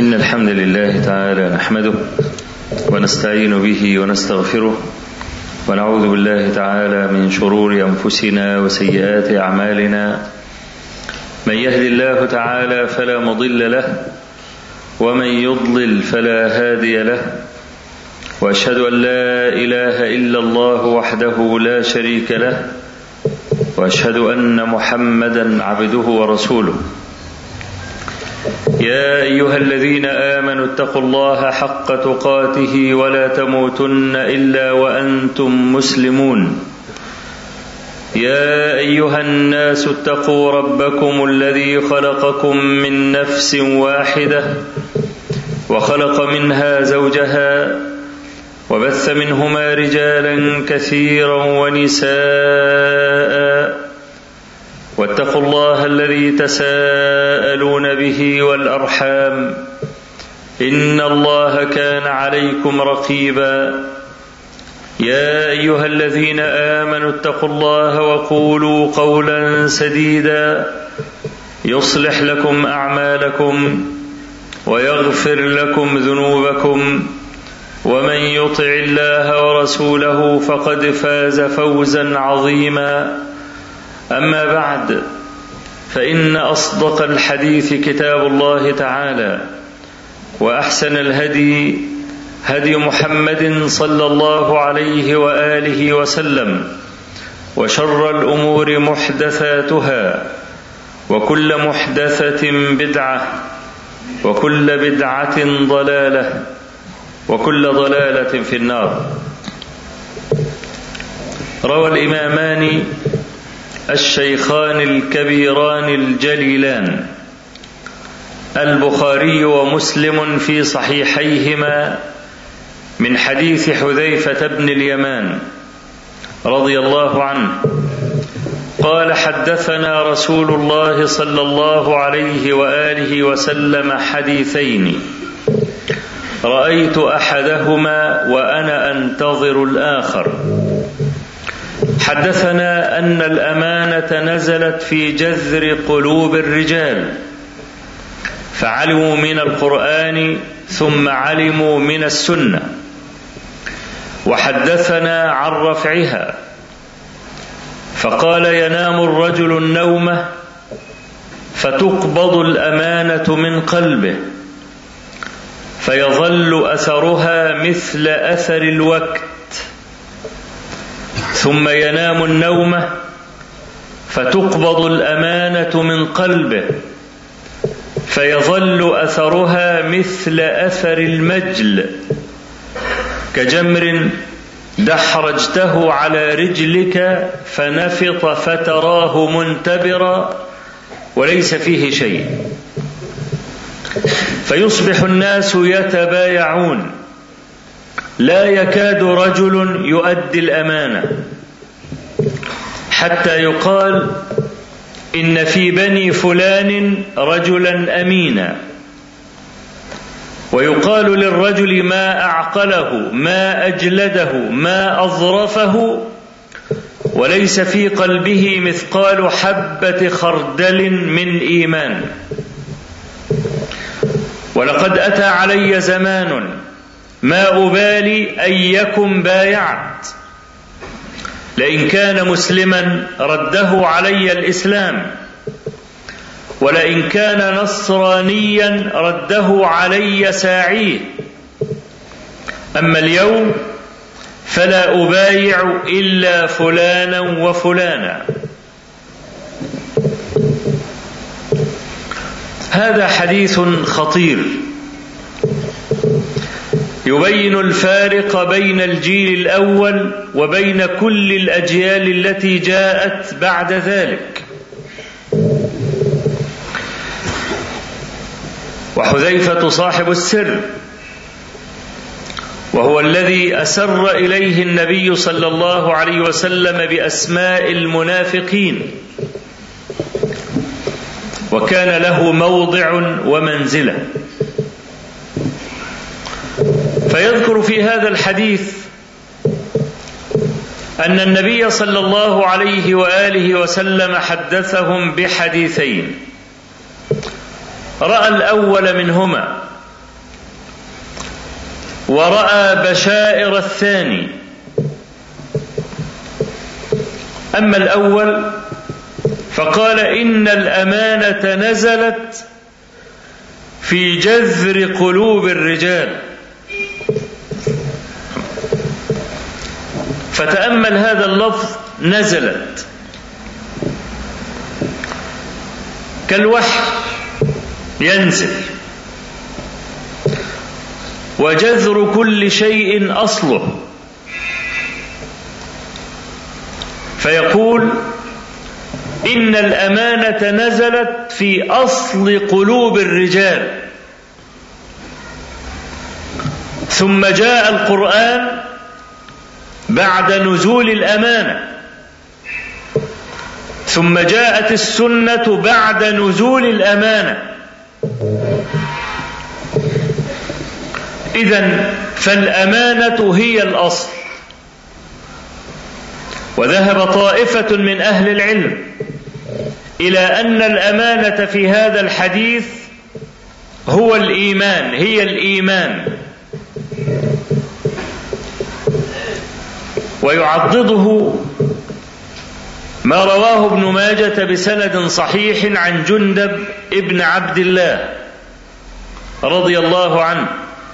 إن الحمد لله تعالى نحمده ونستعين به ونستغفره ونعوذ بالله تعالى من شرور أنفسنا وسيئات أعمالنا من يهد الله تعالى فلا مضل له ومن يضلل فلا هادي له واشهد ان لا اله الا الله وحده لا شريك له واشهد ان محمدا عبده ورسوله يا ايها الذين امنوا اتقوا الله حق تقاته ولا تموتن الا وانتم مسلمون يا ايها الناس اتقوا ربكم الذي خلقكم من نفس واحده وخلق منها زوجها وبث منهما رجالا كثيرا ونساء واتقوا الله الذي تساءلون به والارحام ان الله كان عليكم رقيبا يا ايها الذين امنوا اتقوا الله وقولوا قولا سديدا يصلح لكم اعمالكم ويغفر لكم ذنوبكم ومن يطع الله ورسوله فقد فاز فوزا عظيما اما بعد فان اصدق الحديث كتاب الله تعالى واحسن الهدي هدي محمد صلى الله عليه واله وسلم وشر الامور محدثاتها وكل محدثه بدعه وكل بدعه ضلاله وكل ضلاله في النار روى الامامان الشيخان الكبيران الجليلان البخاري ومسلم في صحيحيهما من حديث حذيفه بن اليمان رضي الله عنه قال حدثنا رسول الله صلى الله عليه واله وسلم حديثين رايت احدهما وانا انتظر الاخر حدثنا ان الامانه نزلت في جذر قلوب الرجال فعلموا من القران ثم علموا من السنه وحدثنا عن رفعها فقال ينام الرجل النومه فتقبض الامانه من قلبه فيظل اثرها مثل اثر الوقت ثم ينام النومه فتقبض الامانه من قلبه فيظل اثرها مثل اثر المجل كجمر دحرجته على رجلك فنفط فتراه منتبرا وليس فيه شيء فيصبح الناس يتبايعون لا يكاد رجل يؤدي الامانه حتى يقال ان في بني فلان رجلا امينا ويقال للرجل ما اعقله ما اجلده ما اظرفه وليس في قلبه مثقال حبه خردل من ايمان ولقد اتى علي زمان ما ابالي ايكم بايعت لئن كان مسلما رده علي الاسلام ولئن كان نصرانيا رده علي ساعيه اما اليوم فلا ابايع الا فلانا وفلانا هذا حديث خطير يبين الفارق بين الجيل الاول وبين كل الاجيال التي جاءت بعد ذلك وحذيفه صاحب السر وهو الذي اسر اليه النبي صلى الله عليه وسلم باسماء المنافقين وكان له موضع ومنزله فيذكر في هذا الحديث ان النبي صلى الله عليه واله وسلم حدثهم بحديثين راى الاول منهما ورأى بشائر الثاني أما الأول فقال إن الأمانة نزلت في جذر قلوب الرجال فتأمل هذا اللفظ نزلت كالوحي ينزل وجذر كل شيء أصله فيقول إن الأمانة نزلت في أصل قلوب الرجال ثم جاء القرآن بعد نزول الأمانة ثم جاءت السنة بعد نزول الأمانة إذا فالأمانة هي الأصل وذهب طائفة من أهل العلم إلى أن الأمانة في هذا الحديث هو الإيمان هي الإيمان ويعضده ما رواه ابن ماجة بسند صحيح عن جندب ابن عبد الله رضي الله عنه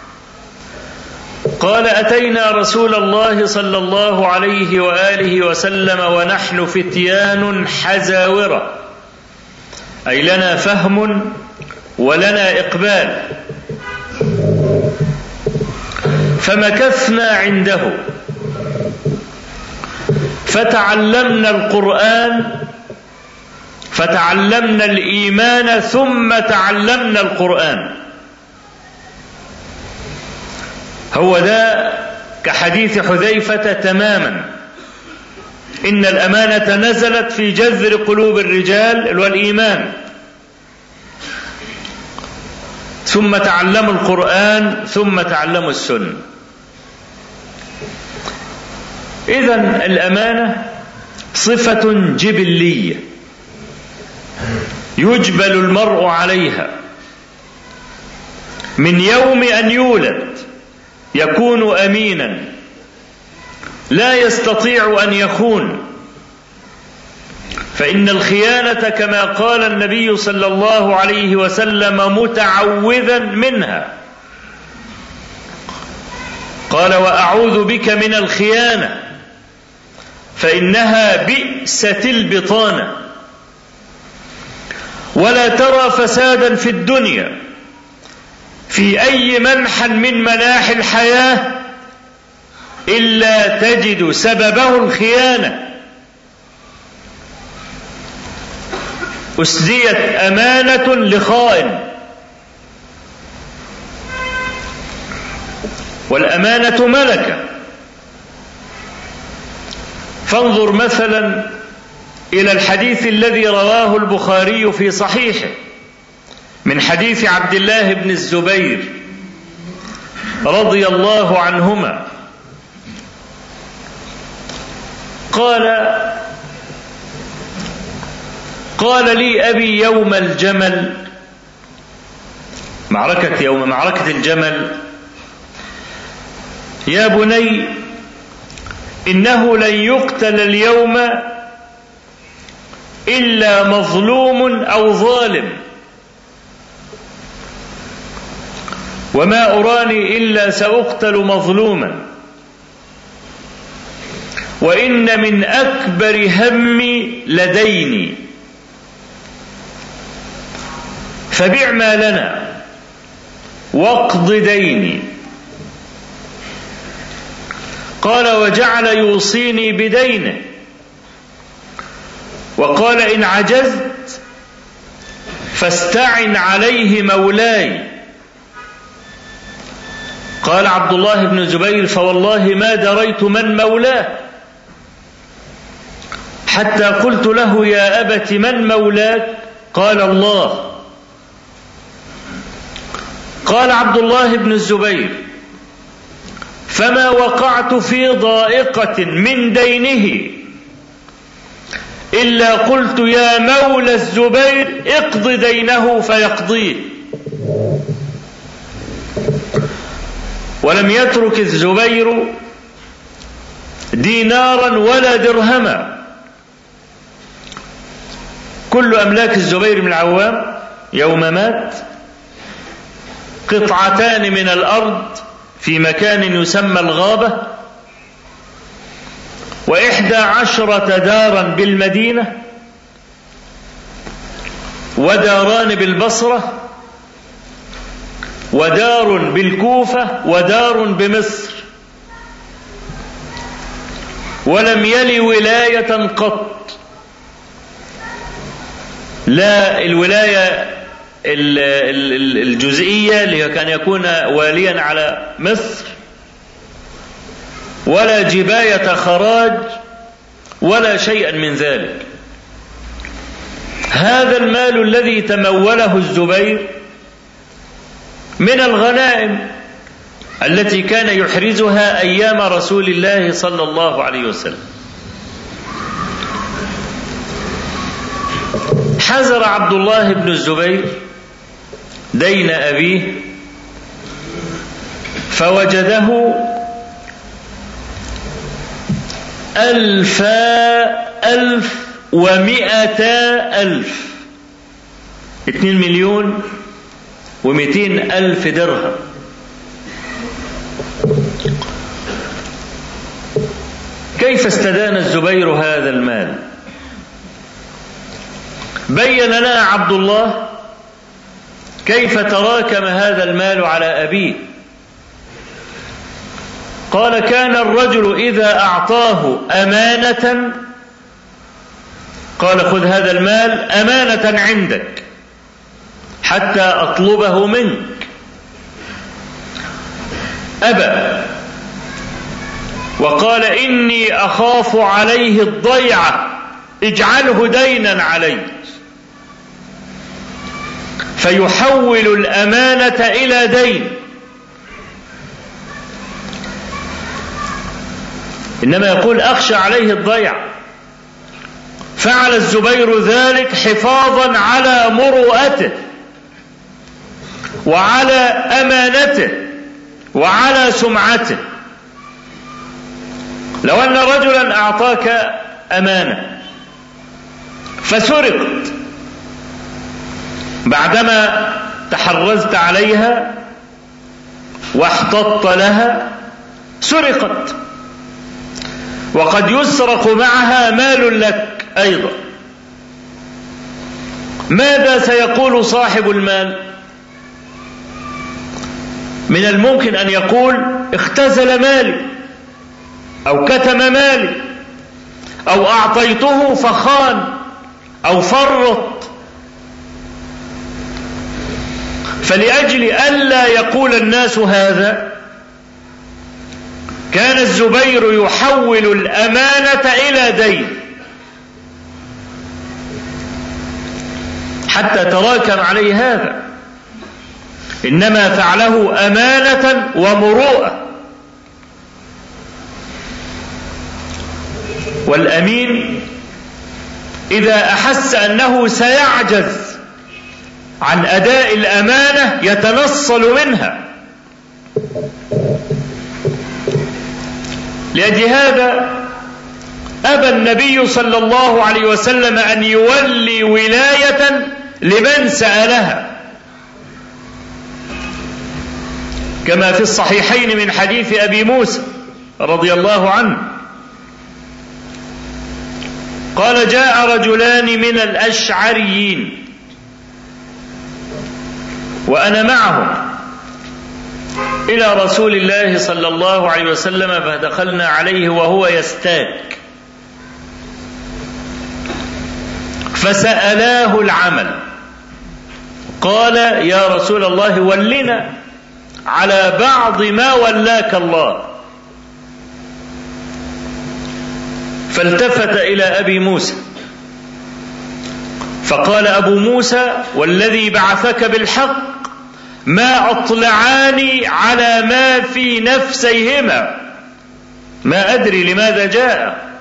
قال أتينا رسول الله صلى الله عليه وآله وسلم ونحن فتيان حزاورة أي لنا فهم ولنا إقبال فمكثنا عنده فتعلمنا القرآن فتعلمنا الإيمان ثم تعلمنا القرآن هو ده كحديث حذيفة تماما إن الأمانة نزلت في جذر قلوب الرجال والإيمان ثم تعلموا القرآن ثم تعلموا السنة إذا الأمانة صفة جبلية يجبل المرء عليها من يوم أن يولد يكون أمينا لا يستطيع أن يخون فإن الخيانة كما قال النبي صلى الله عليه وسلم متعوذا منها قال وأعوذ بك من الخيانة فإنها بئست البطانة ولا ترى فسادا في الدنيا في أي منحى من مناحي الحياة إلا تجد سببه الخيانة أسديت أمانة لخائن والأمانة ملكة فانظر مثلا إلى الحديث الذي رواه البخاري في صحيحه من حديث عبد الله بن الزبير رضي الله عنهما قال قال لي أبي يوم الجمل معركة يوم معركة الجمل يا بني إنه لن يقتل اليوم إلا مظلوم أو ظالم وما أراني إلا سأقتل مظلوما وإن من أكبر همي لديني فبع ما لنا واقض ديني قال وجعل يوصيني بدينه وقال إن عجزت فاستعن عليه مولاي قال عبد الله بن زبير فوالله ما دريت من مولاه حتى قلت له يا أبت من مولاك قال الله قال عبد الله بن الزبير فما وقعت في ضائقة من دينه إلا قلت يا مولى الزبير اقض دينه فيقضيه ولم يترك الزبير دينارا ولا درهما كل أملاك الزبير بن العوام يوم مات قطعتان من الأرض في مكان يسمى الغابة وإحدى عشرة دارا بالمدينة وداران بالبصرة ودار بالكوفة ودار بمصر ولم يل ولاية قط لا الولاية الجزئية اللي كان يكون واليا على مصر ولا جباية خراج ولا شيئا من ذلك هذا المال الذي تموله الزبير من الغنائم التي كان يحرزها ايام رسول الله صلى الله عليه وسلم حذر عبد الله بن الزبير دين ابيه فوجده ألفا ألف ومئتا ألف اثنين مليون ومئتين ألف درهم كيف استدان الزبير هذا المال بين لنا عبد الله كيف تراكم هذا المال على أبيه قال كان الرجل إذا أعطاه أمانة قال خذ هذا المال أمانة عندك حتى أطلبه منك أبى وقال إني أخاف عليه الضيعة اجعله دينا علي فيحول الأمانة إلى دين إنما يقول أخشى عليه الضيع فعل الزبير ذلك حفاظا على مروءته وعلى أمانته وعلى سمعته لو أن رجلا أعطاك أمانة فسرقت بعدما تحرزت عليها واحتطت لها سرقت وقد يسرق معها مال لك أيضا ماذا سيقول صاحب المال من الممكن أن يقول اختزل مالي أو كتم مالي أو أعطيته فخان أو فرط فلأجل ألا يقول الناس هذا كان الزبير يحول الأمانة إلى دين حتى تراكم عليه هذا إنما فعله أمانة ومروءة والأمين إذا أحس أنه سيعجز عن أداء الأمانة يتنصل منها لأجل هذا أبى النبي صلى الله عليه وسلم أن يولي ولاية لمن سألها كما في الصحيحين من حديث أبي موسى رضي الله عنه قال جاء رجلان من الأشعريين وأنا معهم إلى رسول الله صلى الله عليه وسلم فدخلنا عليه وهو يستاك فسألاه العمل قال يا رسول الله ولنا على بعض ما ولاك الله فالتفت إلى أبي موسى فقال أبو موسى والذي بعثك بالحق ما أطلعاني على ما في نفسيهما ما أدري لماذا جاء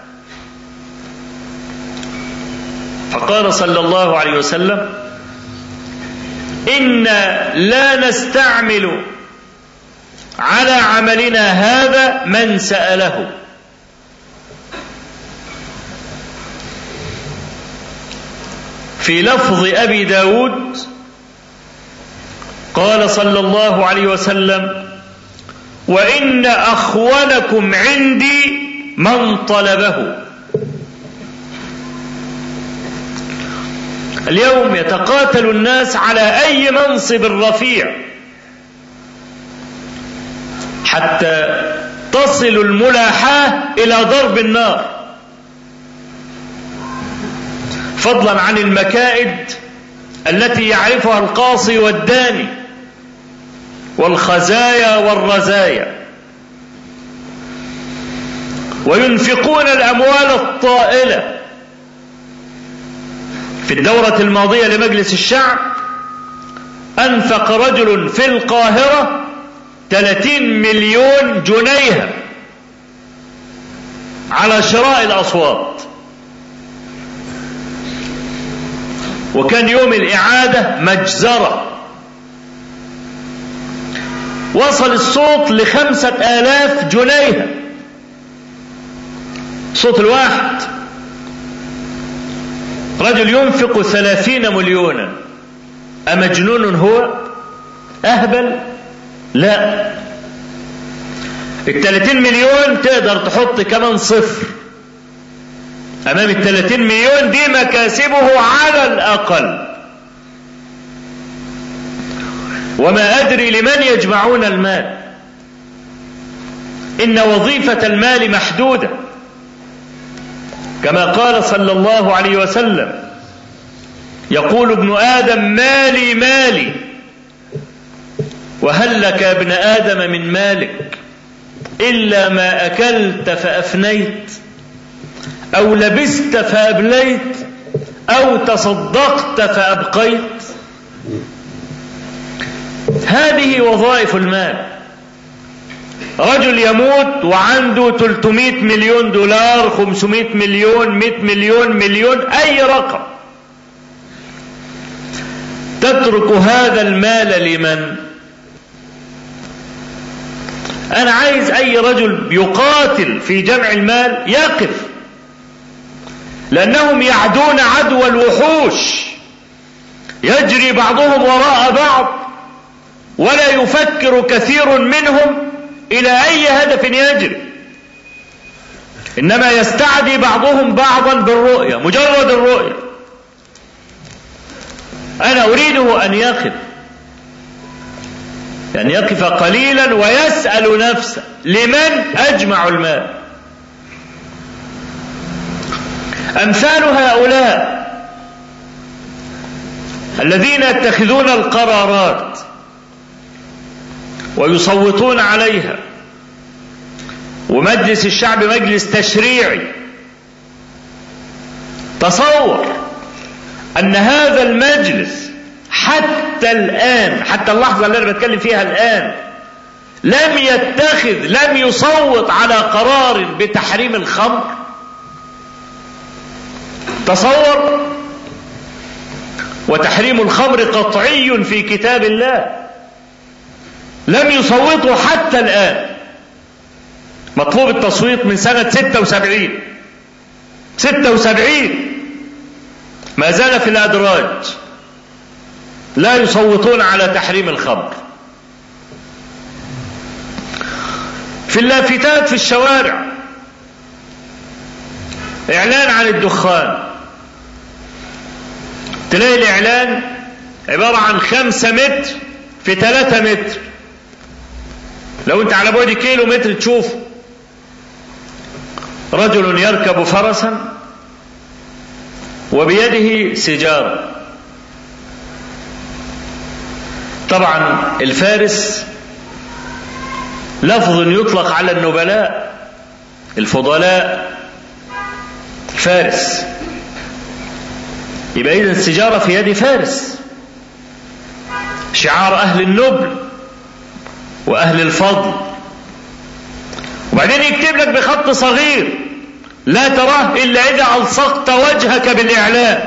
فقال صلى الله عليه وسلم إنا لا نستعمل على عملنا هذا من سأله في لفظ أبي داود قال صلى الله عليه وسلم وإن أخونكم عندي من طلبه اليوم يتقاتل الناس على أي منصب رفيع حتى تصل الملاحاة إلى ضرب النار فضلا عن المكائد التي يعرفها القاصي والداني والخزايا والرزايا وينفقون الاموال الطائله في الدوره الماضيه لمجلس الشعب انفق رجل في القاهره 30 مليون جنيه على شراء الاصوات وكان يوم الإعادة مجزرة وصل الصوت لخمسة آلاف جنيه صوت الواحد رجل ينفق ثلاثين مليونا أمجنون هو أهبل لا الثلاثين مليون تقدر تحط كمان صفر أمام الثلاثين مليون دي مكاسبه على الأقل وما أدري لمن يجمعون المال إن وظيفة المال محدودة كما قال صلى الله عليه وسلم يقول ابن آدم مالي مالي وهل لك يا ابن آدم من مالك إلا ما أكلت فأفنيت أو لبست فأبليت أو تصدقت فأبقيت هذه وظائف المال رجل يموت وعنده 300 مليون دولار 500 مليون 100 مليون مليون أي رقم تترك هذا المال لمن أنا عايز أي رجل يقاتل في جمع المال يقف لأنهم يعدون عدوى الوحوش يجري بعضهم وراء بعض ولا يفكر كثير منهم إلى أي هدف يجري إنما يستعدي بعضهم بعضا بالرؤية مجرد الرؤية أنا أريده أن يقف أن يقف قليلا ويسأل نفسه لمن أجمع المال امثال هؤلاء الذين يتخذون القرارات ويصوتون عليها ومجلس الشعب مجلس تشريعي تصور ان هذا المجلس حتى الان حتى اللحظه اللي انا بتكلم فيها الان لم يتخذ لم يصوت على قرار بتحريم الخمر تصور وتحريم الخمر قطعي في كتاب الله لم يصوتوا حتى الآن مطلوب التصويت من سنة 76 76 ما زال في الأدراج لا يصوتون على تحريم الخمر في اللافتات في الشوارع إعلان عن الدخان تلاقي الإعلان عبارة عن خمسة متر في ثلاثة متر لو أنت على بعد كيلو متر تشوف رجل يركب فرسا وبيده سجارة طبعا الفارس لفظ يطلق على النبلاء الفضلاء فارس يبقى إذا السجارة في يد فارس شعار أهل النبل وأهل الفضل وبعدين يكتب لك بخط صغير لا تراه إلا إذا ألصقت وجهك بالإعلام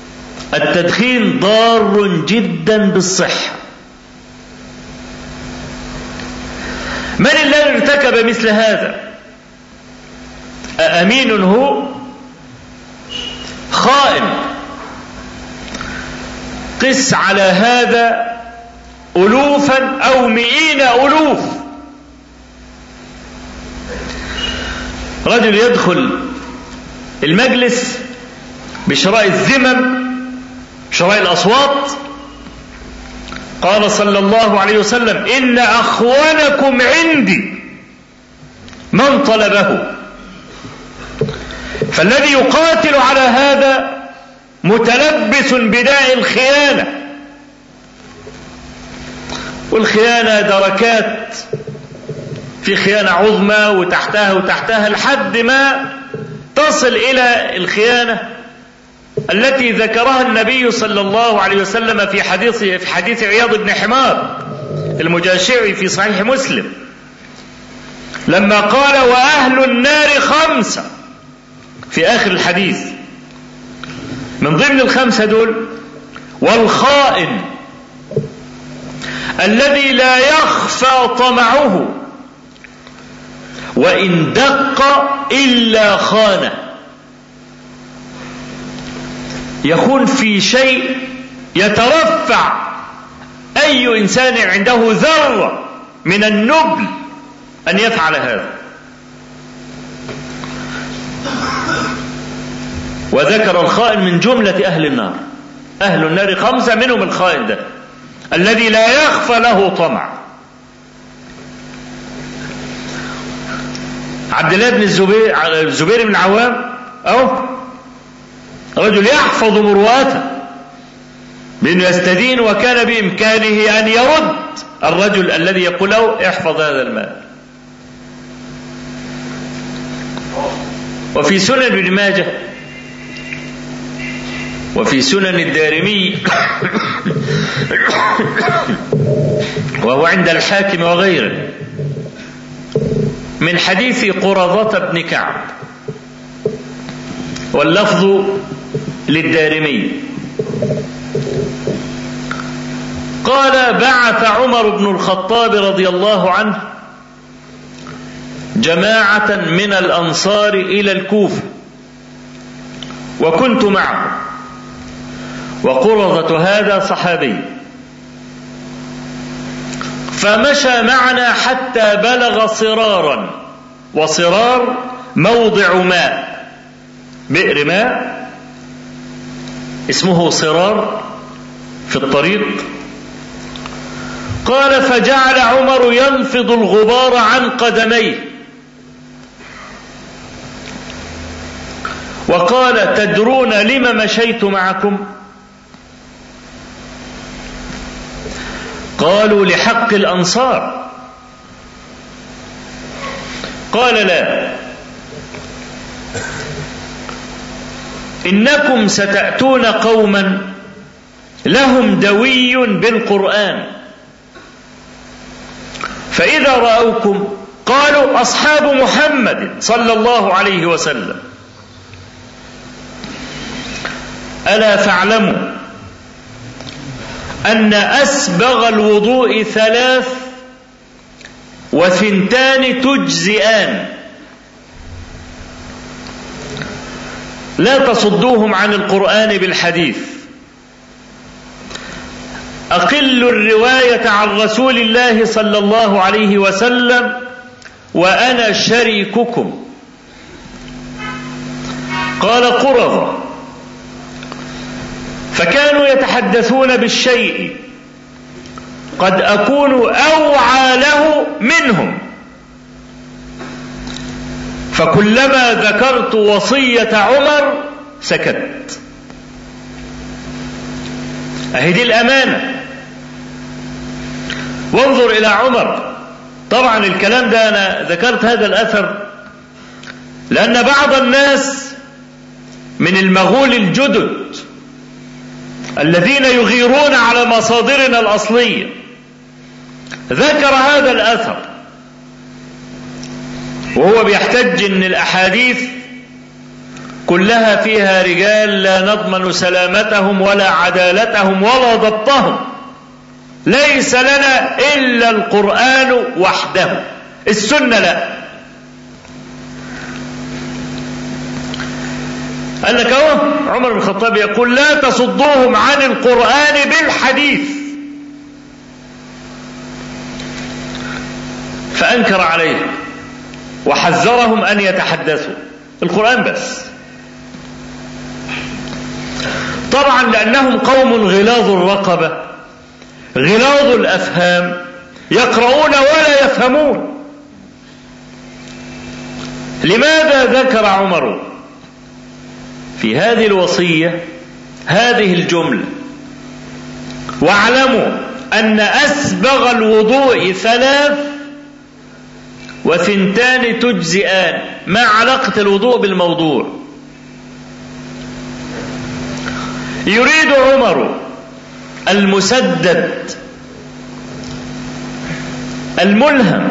التدخين ضار جدا بالصحة من الذي ارتكب مثل هذا أأمين هو خائن قس على هذا ألوفا أو مئين ألوف رجل يدخل المجلس بشراء الذمم شراء الأصوات قال صلى الله عليه وسلم إن أخوانكم عندي من طلبه فالذي يقاتل على هذا متلبس بداء الخيانة والخيانة دركات في خيانة عظمى وتحتها وتحتها لحد ما تصل إلى الخيانة التي ذكرها النبي صلى الله عليه وسلم في حديث في حديث عياض بن حمار المجاشعي في صحيح مسلم لما قال وأهل النار خمسة في آخر الحديث من ضمن الخمسة دول والخائن الذي لا يخفى طمعه وإن دق إلا خانه يكون في شيء يترفع أي إنسان عنده ذرة من النبل أن يفعل هذا وذكر الخائن من جملة أهل النار أهل النار خمسة منهم الخائن ده الذي لا يخفى له طمع عبد الله بن الزبير الزبير بن العوام أو رجل يحفظ مرواته بأنه يستدين وكان بإمكانه أن يرد الرجل الذي يقول له احفظ هذا المال وفي سنن ابن ماجه وفي سنن الدارمي وهو عند الحاكم وغيره من حديث قرظة بن كعب واللفظ للدارمي قال بعث عمر بن الخطاب رضي الله عنه جماعة من الأنصار إلى الكوفة وكنت معه وقرظة هذا صحابي فمشى معنا حتى بلغ صرارا وصرار موضع ماء بئر ماء اسمه صرار في الطريق قال فجعل عمر ينفض الغبار عن قدميه وقال تدرون لم مشيت معكم قالوا لحق الانصار قال لا انكم ستاتون قوما لهم دوي بالقران فاذا راوكم قالوا اصحاب محمد صلى الله عليه وسلم الا فاعلموا ان اسبغ الوضوء ثلاث وثنتان تجزئان لا تصدوهم عن القرآن بالحديث أقل الرواية عن رسول الله صلى الله عليه وسلم وأنا شريككم قال قرظة فكانوا يتحدثون بالشيء قد أكون أوعى له منهم فكلما ذكرت وصية عمر سكت أهي دي الأمانة وانظر إلى عمر طبعا الكلام ده أنا ذكرت هذا الأثر لأن بعض الناس من المغول الجدد الذين يغيرون على مصادرنا الأصلية ذكر هذا الأثر وهو بيحتج ان الاحاديث كلها فيها رجال لا نضمن سلامتهم ولا عدالتهم ولا ضبطهم ليس لنا الا القران وحده السنة لا قال لك اهو عمر بن الخطاب يقول لا تصدوهم عن القرآن بالحديث فأنكر عليهم وحذرهم أن يتحدثوا القرآن بس طبعا لأنهم قوم غلاظ الرقبة غلاظ الأفهام يقرؤون ولا يفهمون لماذا ذكر عمر في هذه الوصية هذه الجملة واعلموا أن أسبغ الوضوء ثلاث وثنتان تجزئان ما علاقة الوضوء بالموضوع يريد عمر المسدد الملهم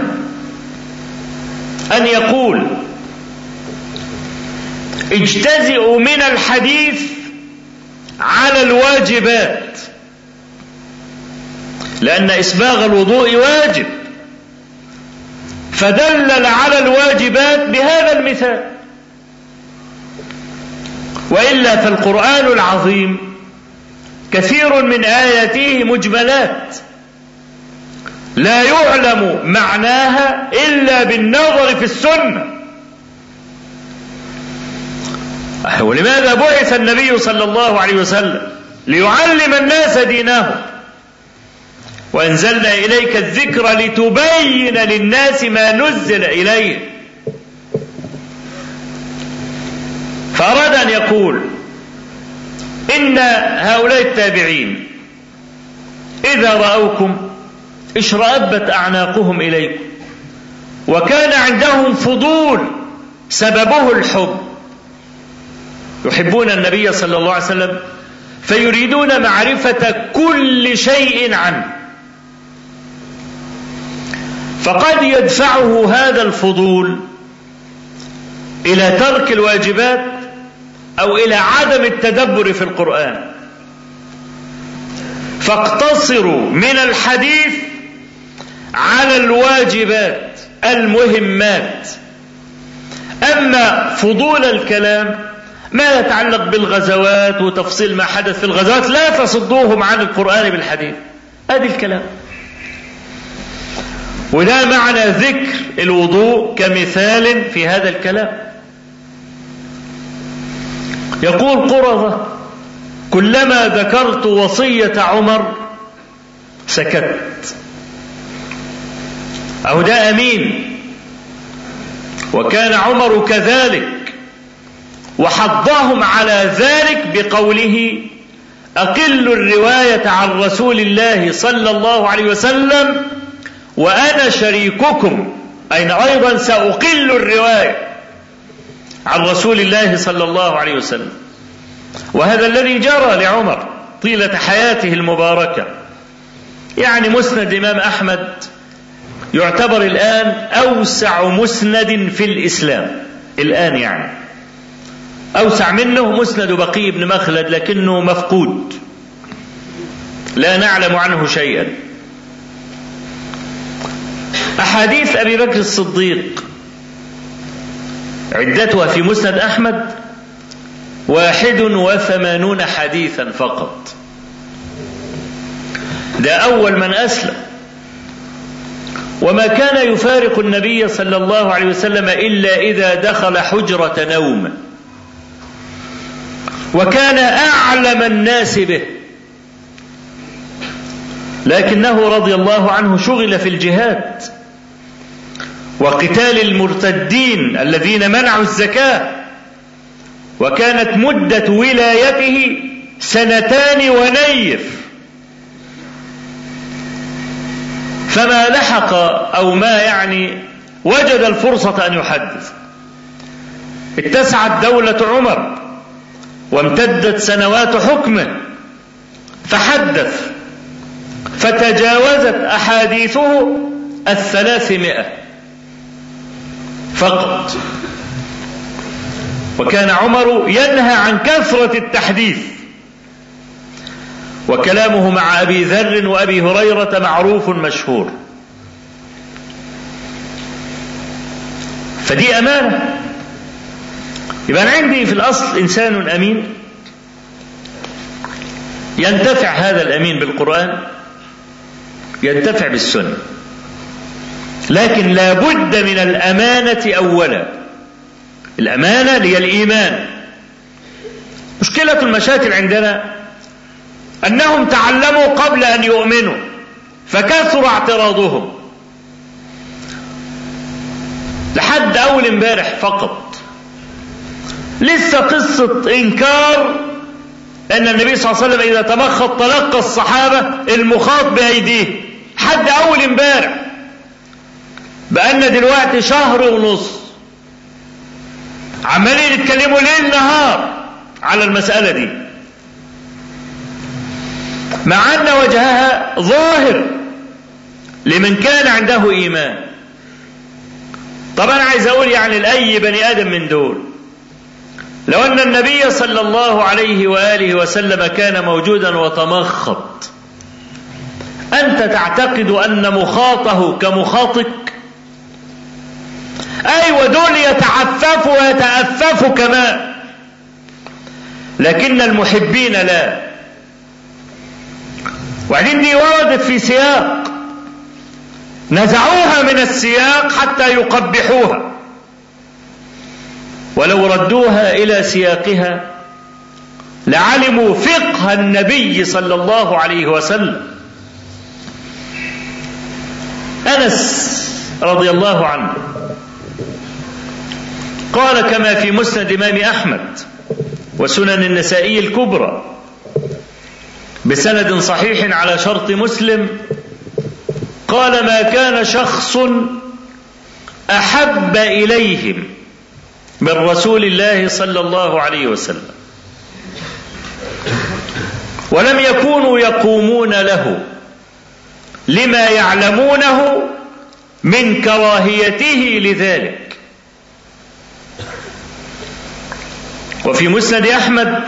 أن يقول اجتزئوا من الحديث على الواجبات لأن إسباغ الوضوء واجب فدلل على الواجبات بهذا المثال والا فالقران العظيم كثير من اياته مجملات لا يعلم معناها الا بالنظر في السنه ولماذا بعث النبي صلى الله عليه وسلم ليعلم الناس دينهم وانزلنا اليك الذكر لتبين للناس ما نزل اليه فاراد ان يقول ان هؤلاء التابعين اذا راوكم اشرأبت اعناقهم اليكم وكان عندهم فضول سببه الحب يحبون النبي صلى الله عليه وسلم فيريدون معرفه كل شيء عنه فقد يدفعه هذا الفضول الى ترك الواجبات او الى عدم التدبر في القران فاقتصروا من الحديث على الواجبات المهمات اما فضول الكلام ما يتعلق بالغزوات وتفصيل ما حدث في الغزوات لا تصدوهم عن القران بالحديث ادي الكلام وده معنى ذكر الوضوء كمثال في هذا الكلام يقول قرظة كلما ذكرت وصية عمر سكت أو ده أمين وكان عمر كذلك وحضهم على ذلك بقوله أقل الرواية عن رسول الله صلى الله عليه وسلم وأنا شريككم أين أيضا سأقل الرواية عن رسول الله صلى الله عليه وسلم وهذا الذي جرى لعمر طيلة حياته المباركة يعني مسند الإمام أحمد يعتبر الآن أوسع مسند في الإسلام الآن يعني أوسع منه مسند بقي بن مخلد لكنه مفقود لا نعلم عنه شيئا أحاديث أبي بكر الصديق عدتها في مسند أحمد واحد وثمانون حديثا فقط ده أول من أسلم وما كان يفارق النبي صلى الله عليه وسلم إلا إذا دخل حجرة نوم وكان أعلم الناس به لكنه رضي الله عنه شغل في الجهاد وقتال المرتدين الذين منعوا الزكاه وكانت مده ولايته سنتان ونيف فما لحق او ما يعني وجد الفرصه ان يحدث اتسعت دوله عمر وامتدت سنوات حكمه فحدث فتجاوزت احاديثه الثلاثمائه فقط وكان عمر ينهى عن كثرة التحديث وكلامه مع أبي ذر وأبي هريرة معروف مشهور فدي أمانة يبقى أنا عندي في الأصل إنسان أمين ينتفع هذا الأمين بالقرآن ينتفع بالسنة لكن لا بد من الأمانة أولا الأمانة هي الإيمان مشكلة المشاكل عندنا أنهم تعلموا قبل أن يؤمنوا فكثر اعتراضهم لحد أول امبارح فقط لسه قصة إنكار أن النبي صلى الله عليه وسلم إذا تمخط تلقى الصحابة المخاط بأيديه حد أول امبارح بأن دلوقتي شهر ونص عمالين يتكلموا ليل نهار على المسألة دي مع أن وجهها ظاهر لمن كان عنده إيمان طبعا عايز أقول يعني لأي بني آدم من دول لو أن النبي صلى الله عليه وآله وسلم كان موجودا وتمخط أنت تعتقد أن مخاطه كمخاطك أيوة دول يتعففوا ويتأففوا كمان لكن المحبين لا وبعدين دي وردت في سياق نزعوها من السياق حتى يقبحوها ولو ردوها الى سياقها لعلموا فقه النبي صلى الله عليه وسلم انس رضي الله عنه قال كما في مسند امام احمد وسنن النسائي الكبرى بسند صحيح على شرط مسلم قال ما كان شخص احب اليهم من رسول الله صلى الله عليه وسلم ولم يكونوا يقومون له لما يعلمونه من كراهيته لذلك وفي مسند احمد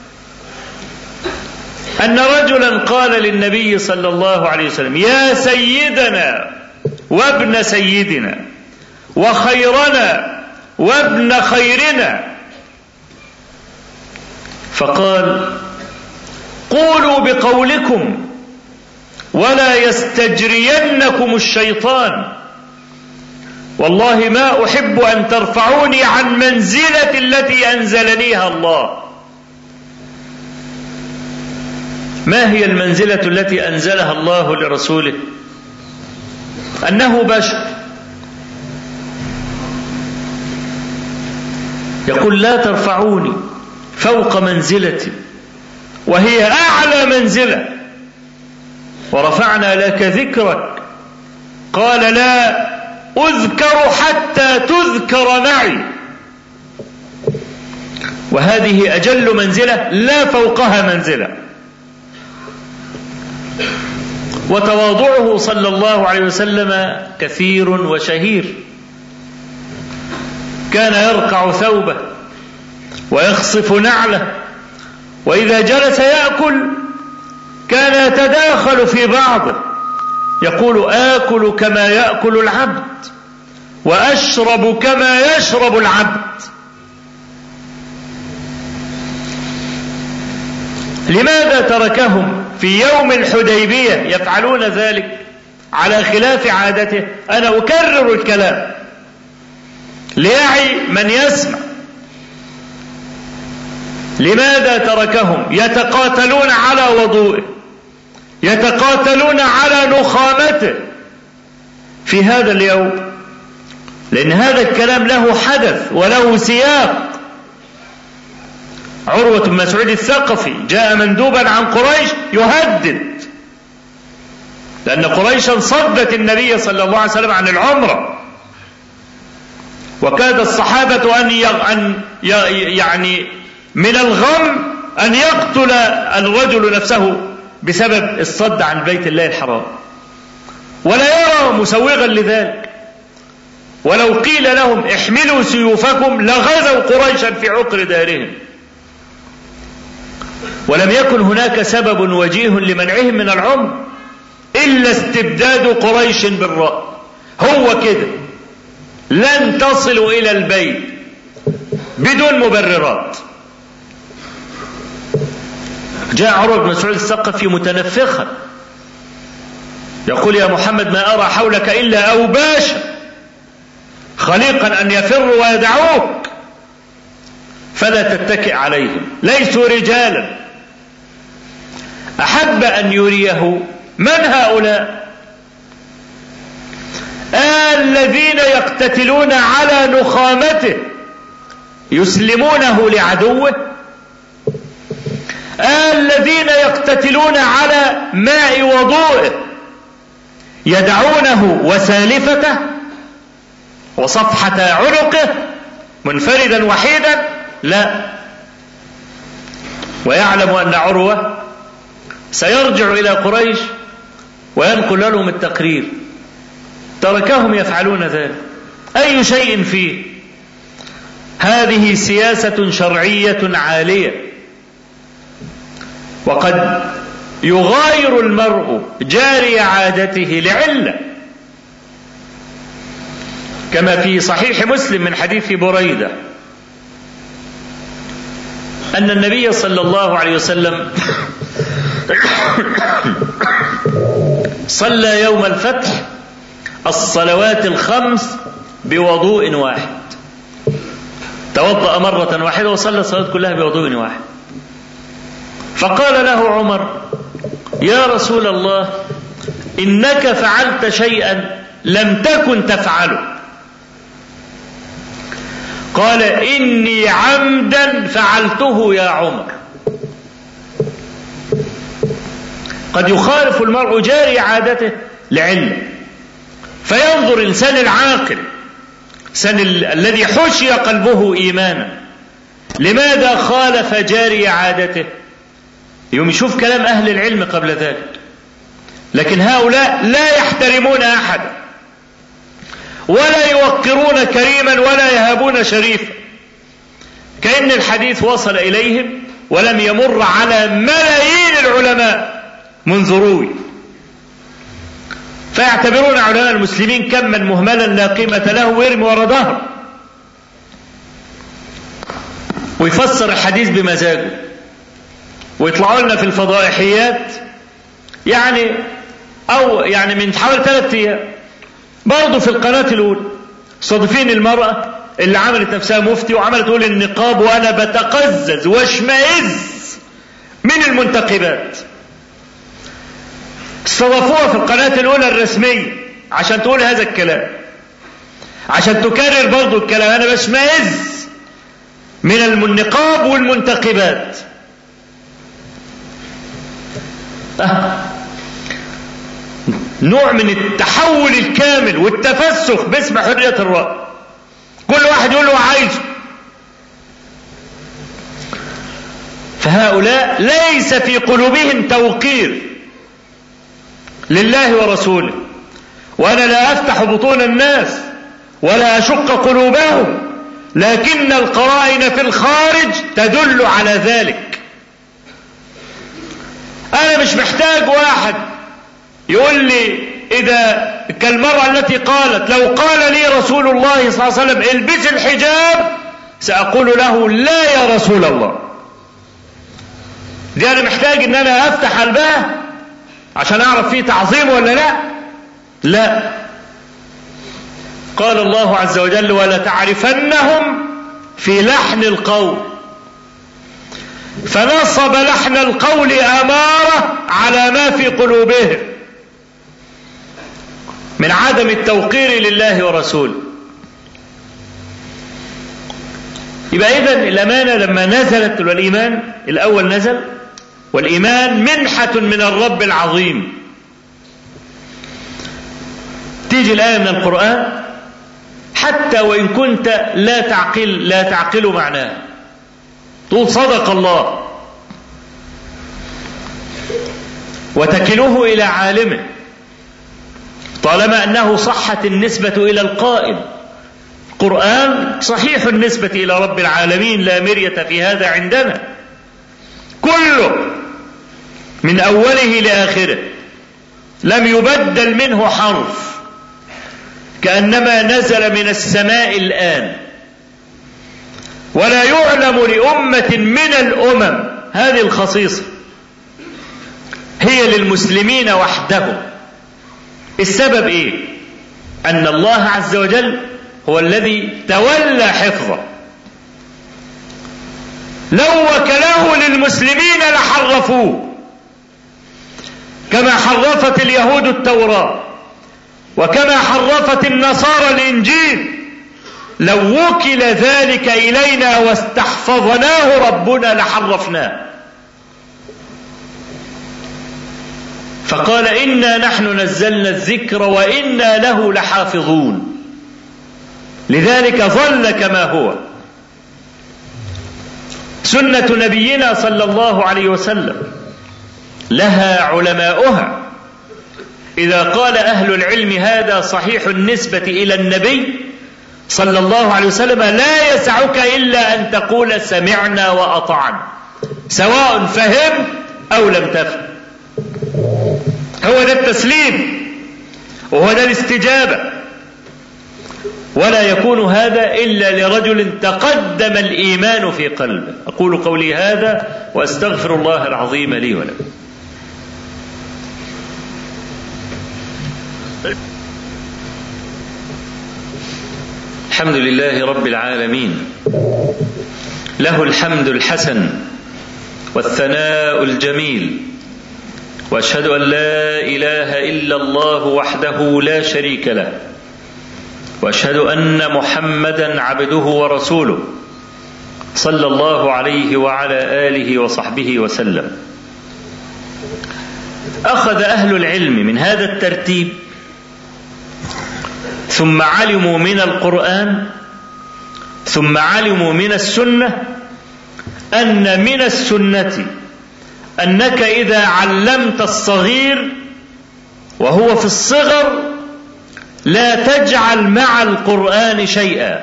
ان رجلا قال للنبي صلى الله عليه وسلم يا سيدنا وابن سيدنا وخيرنا وابن خيرنا فقال قولوا بقولكم ولا يستجرينكم الشيطان والله ما احب ان ترفعوني عن منزله التي انزلنيها الله ما هي المنزله التي انزلها الله لرسوله انه بشر يقول لا ترفعوني فوق منزلتي وهي اعلى منزله ورفعنا لك ذكرك قال لا اذكر حتى تذكر معي وهذه اجل منزله لا فوقها منزله وتواضعه صلى الله عليه وسلم كثير وشهير كان يرقع ثوبه ويخصف نعله واذا جلس ياكل كان يتداخل في بعضه يقول اكل كما ياكل العبد واشرب كما يشرب العبد لماذا تركهم في يوم الحديبيه يفعلون ذلك على خلاف عادته انا اكرر الكلام ليعي من يسمع لماذا تركهم يتقاتلون على وضوئه يتقاتلون على نخامته في هذا اليوم لان هذا الكلام له حدث وله سياق عروة بن مسعود الثقفي جاء مندوبا عن قريش يهدد لأن قريشا صدت النبي صلى الله عليه وسلم عن العمرة وكاد الصحابة أن أن يعني من الغم أن يقتل الرجل نفسه بسبب الصد عن بيت الله الحرام ولا يرى مسوغا لذلك ولو قيل لهم احملوا سيوفكم لغزوا قريشا في عقر دارهم ولم يكن هناك سبب وجيه لمنعهم من العمر إلا استبداد قريش بالرأي هو كده لن تصلوا إلى البيت بدون مبررات جاء عروة بن مسعود الثقفي متنفخا يقول يا محمد ما أرى حولك إلا أوباشا خليقا أن يفروا ويدعوك فلا تتكئ عليهم ليسوا رجالا أحب أن يريه من هؤلاء الذين يقتتلون على نخامته يسلمونه لعدوه الذين يقتتلون على ماء وضوئه يدعونه وسالفته وصفحة عنقه منفردا وحيدا لا ويعلم أن عروة سيرجع إلى قريش وينقل لهم التقرير تركهم يفعلون ذلك أي شيء فيه هذه سياسة شرعية عالية وقد يغاير المرء جاري عادته لعله كما في صحيح مسلم من حديث بريده ان النبي صلى الله عليه وسلم صلى يوم الفتح الصلوات الخمس بوضوء واحد توضأ مرة واحدة وصلى الصلاة كلها بوضوء واحد فقال له عمر يا رسول الله إنك فعلت شيئا لم تكن تفعله قال إني عمدا فعلته يا عمر قد يخالف المرء جاري عادته لعلم فينظر الإنسان العاقل الإنسان الذي حشي قلبه إيمانا لماذا خالف جاري عادته يوم يشوف كلام أهل العلم قبل ذلك لكن هؤلاء لا يحترمون أحدا ولا يوقرون كريما ولا يهابون شريفا كأن الحديث وصل إليهم ولم يمر على ملايين العلماء منذ روي فيعتبرون علماء المسلمين كما مهملا لا قيمة له ويرمي ورا ظهره ويفسر الحديث بمزاجه ويطلعوا لنا في الفضائحيات يعني او يعني من حوالي ثلاث ايام برضه في القناه الاولى صادفين المراه اللي عملت نفسها مفتي وعملت تقول النقاب وانا بتقزز واشمئز من المنتقبات استضافوها في القناه الاولى الرسميه عشان تقول هذا الكلام عشان تكرر برضه الكلام انا بشمئز من النقاب والمنتقبات نوع من التحول الكامل والتفسخ باسم حرية الرأي كل واحد يقول له عايزه فهؤلاء ليس في قلوبهم توقير لله ورسوله وانا لا افتح بطون الناس ولا اشق قلوبهم لكن القرائن في الخارج تدل على ذلك انا مش محتاج واحد يقول لي اذا كالمرأة التي قالت لو قال لي رسول الله صلى الله عليه وسلم البس الحجاب سأقول له لا يا رسول الله دي انا محتاج ان انا افتح قلبها عشان اعرف فيه تعظيم ولا لا لا قال الله عز وجل ولا تعرفنهم في لحن القول فنصب لحن القول اماره على ما في قلوبهم من عدم التوقير لله ورسوله يبقى اذا الامانه لما نزلت والايمان الاول نزل والايمان منحه من الرب العظيم تيجي الايه من القران حتى وان كنت لا تعقل لا تعقل معناه تقول صدق الله وتكله الى عالمه طالما انه صحت النسبه الى القائل قران صحيح النسبه الى رب العالمين لا مريه في هذا عندنا كله من اوله لاخره لم يبدل منه حرف كأنما نزل من السماء الآن ولا يعلم لأمة من الأمم هذه الخصيصة هي للمسلمين وحدهم السبب ايه ان الله عز وجل هو الذي تولى حفظه لو وكله للمسلمين لحرفوه كما حرفت اليهود التوراه وكما حرفت النصارى الانجيل لو وكل ذلك الينا واستحفظناه ربنا لحرفناه فقال انا نحن نزلنا الذكر وانا له لحافظون لذلك ظل كما هو سنه نبينا صلى الله عليه وسلم لها علماؤها اذا قال اهل العلم هذا صحيح النسبه الى النبي صلى الله عليه وسلم لا يسعك الا ان تقول سمعنا واطعنا سواء فهمت او لم تفهم هو ده التسليم وهو ده الاستجابه ولا يكون هذا الا لرجل تقدم الايمان في قلبه اقول قولي هذا واستغفر الله العظيم لي ولكم الحمد لله رب العالمين له الحمد الحسن والثناء الجميل واشهد ان لا اله الا الله وحده لا شريك له واشهد ان محمدا عبده ورسوله صلى الله عليه وعلى اله وصحبه وسلم اخذ اهل العلم من هذا الترتيب ثم علموا من القران ثم علموا من السنه ان من السنه انك اذا علمت الصغير وهو في الصغر لا تجعل مع القران شيئا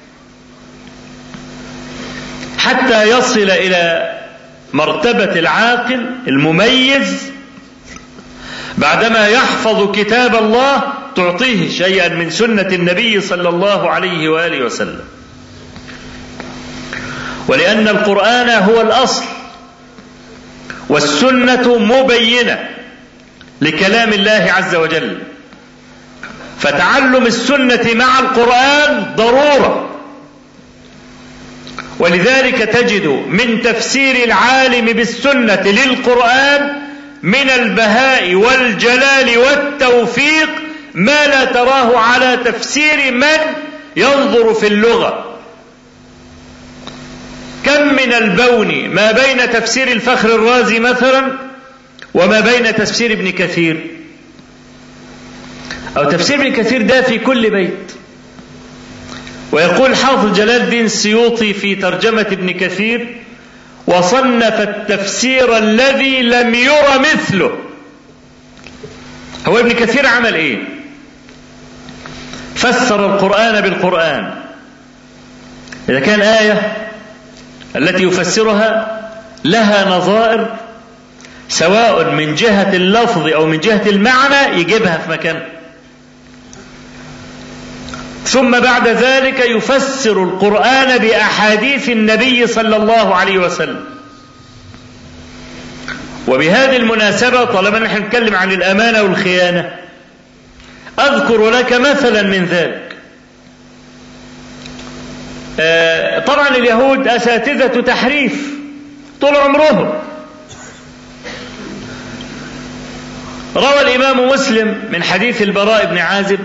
حتى يصل الى مرتبه العاقل المميز بعدما يحفظ كتاب الله تعطيه شيئا من سنه النبي صلى الله عليه واله وسلم ولان القران هو الاصل والسنه مبينه لكلام الله عز وجل فتعلم السنه مع القران ضروره ولذلك تجد من تفسير العالم بالسنه للقران من البهاء والجلال والتوفيق ما لا تراه على تفسير من ينظر في اللغه كم من البون ما بين تفسير الفخر الرازي مثلا وما بين تفسير ابن كثير او تفسير ابن كثير ده في كل بيت ويقول حافظ جلال الدين السيوطي في ترجمه ابن كثير وصنف التفسير الذي لم ير مثله هو ابن كثير عمل ايه فسر القران بالقران اذا كان ايه التي يفسرها لها نظائر سواء من جهة اللفظ أو من جهة المعنى يجيبها في مكان ثم بعد ذلك يفسر القرآن بأحاديث النبي صلى الله عليه وسلم وبهذه المناسبة طالما نحن نتكلم عن الأمانة والخيانة أذكر لك مثلا من ذلك طبعا اليهود أساتذة تحريف طول عمرهم روى الإمام مسلم من حديث البراء بن عازب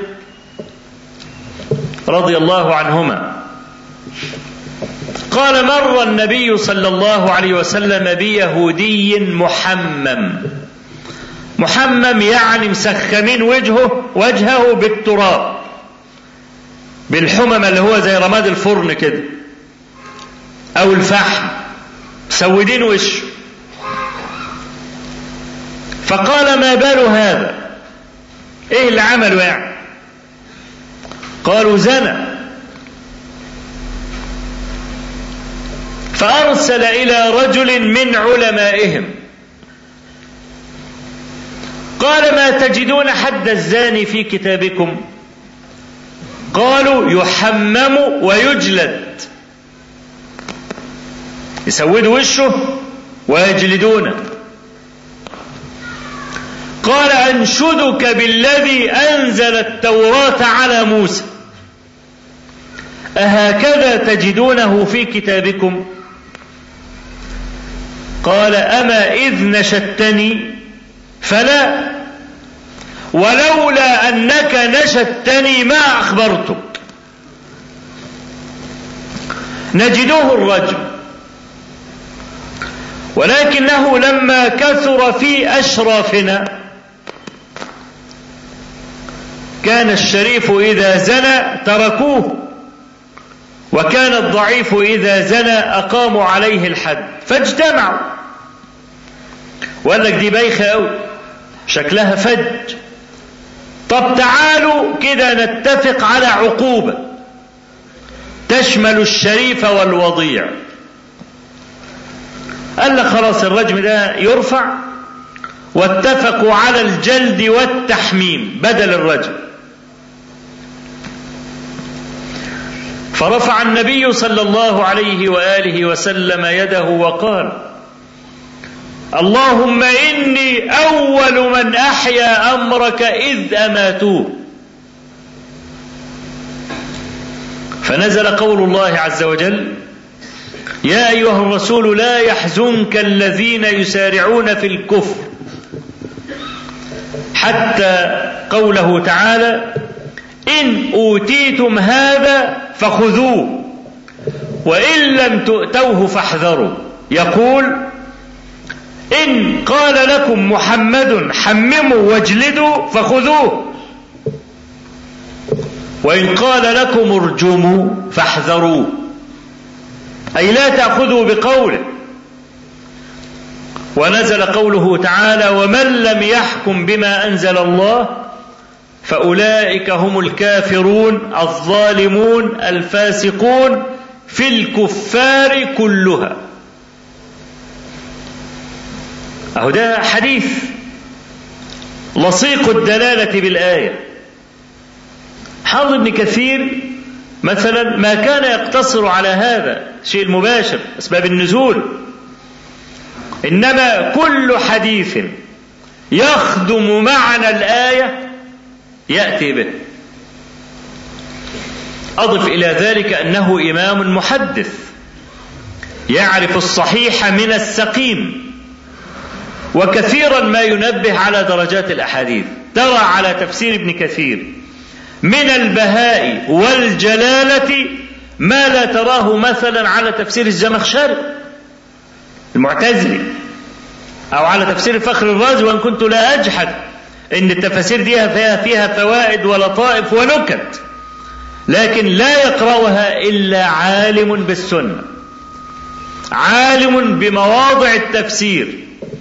رضي الله عنهما قال مر النبي صلى الله عليه وسلم بيهودي محمم محمم يعني مسخمين وجهه وجهه بالتراب بالحمم اللي هو زي رماد الفرن كده او الفحم مسودين وشه فقال ما بال هذا ايه اللي عمله يعني قالوا زنى فارسل الى رجل من علمائهم قال ما تجدون حد الزاني في كتابكم قالوا يحمم ويجلد يسودوا وشه ويجلدونه قال انشدك بالذي انزل التوراه على موسى اهكذا تجدونه في كتابكم قال اما اذ نشدتني فلا ولولا انك نشدتني ما اخبرتك نجده الرجل ولكنه لما كثر في اشرافنا كان الشريف اذا زنى تركوه وكان الضعيف اذا زنى اقاموا عليه الحد فاجتمعوا وقال لك دي بايخه قوي شكلها فج طب تعالوا كده نتفق على عقوبة تشمل الشريف والوضيع قال لك خلاص الرجم ده يرفع واتفقوا على الجلد والتحميم بدل الرجم فرفع النبي صلى الله عليه واله وسلم يده وقال اللهم إني أول من أحيا أمرك إذ أماتوه فنزل قول الله عز وجل يا أيها الرسول لا يحزنك الذين يسارعون في الكفر حتى قوله تعالى إن أوتيتم هذا فخذوه وإن لم تؤتوه فاحذروا يقول إن قال لكم محمد حمموا واجلدوا فخذوه وإن قال لكم ارجموا فاحذروا أي لا تأخذوا بقوله ونزل قوله تعالى ومن لم يحكم بما أنزل الله فأولئك هم الكافرون الظالمون الفاسقون في الكفار كلها أهو ده حديث لصيق الدلالة بالآية حافظ ابن كثير مثلا ما كان يقتصر على هذا الشيء المباشر أسباب النزول إنما كل حديث يخدم معنى الآية يأتي به أضف إلى ذلك أنه إمام محدث يعرف الصحيح من السقيم وكثيرا ما ينبه على درجات الاحاديث ترى على تفسير ابن كثير من البهاء والجلاله ما لا تراه مثلا على تفسير الزمخشري المعتزلي او على تفسير الفخر الرازي وان كنت لا اجحد ان التفاسير دي فيها فيها فوائد ولطائف ونكت لكن لا يقراها الا عالم بالسنه عالم بمواضع التفسير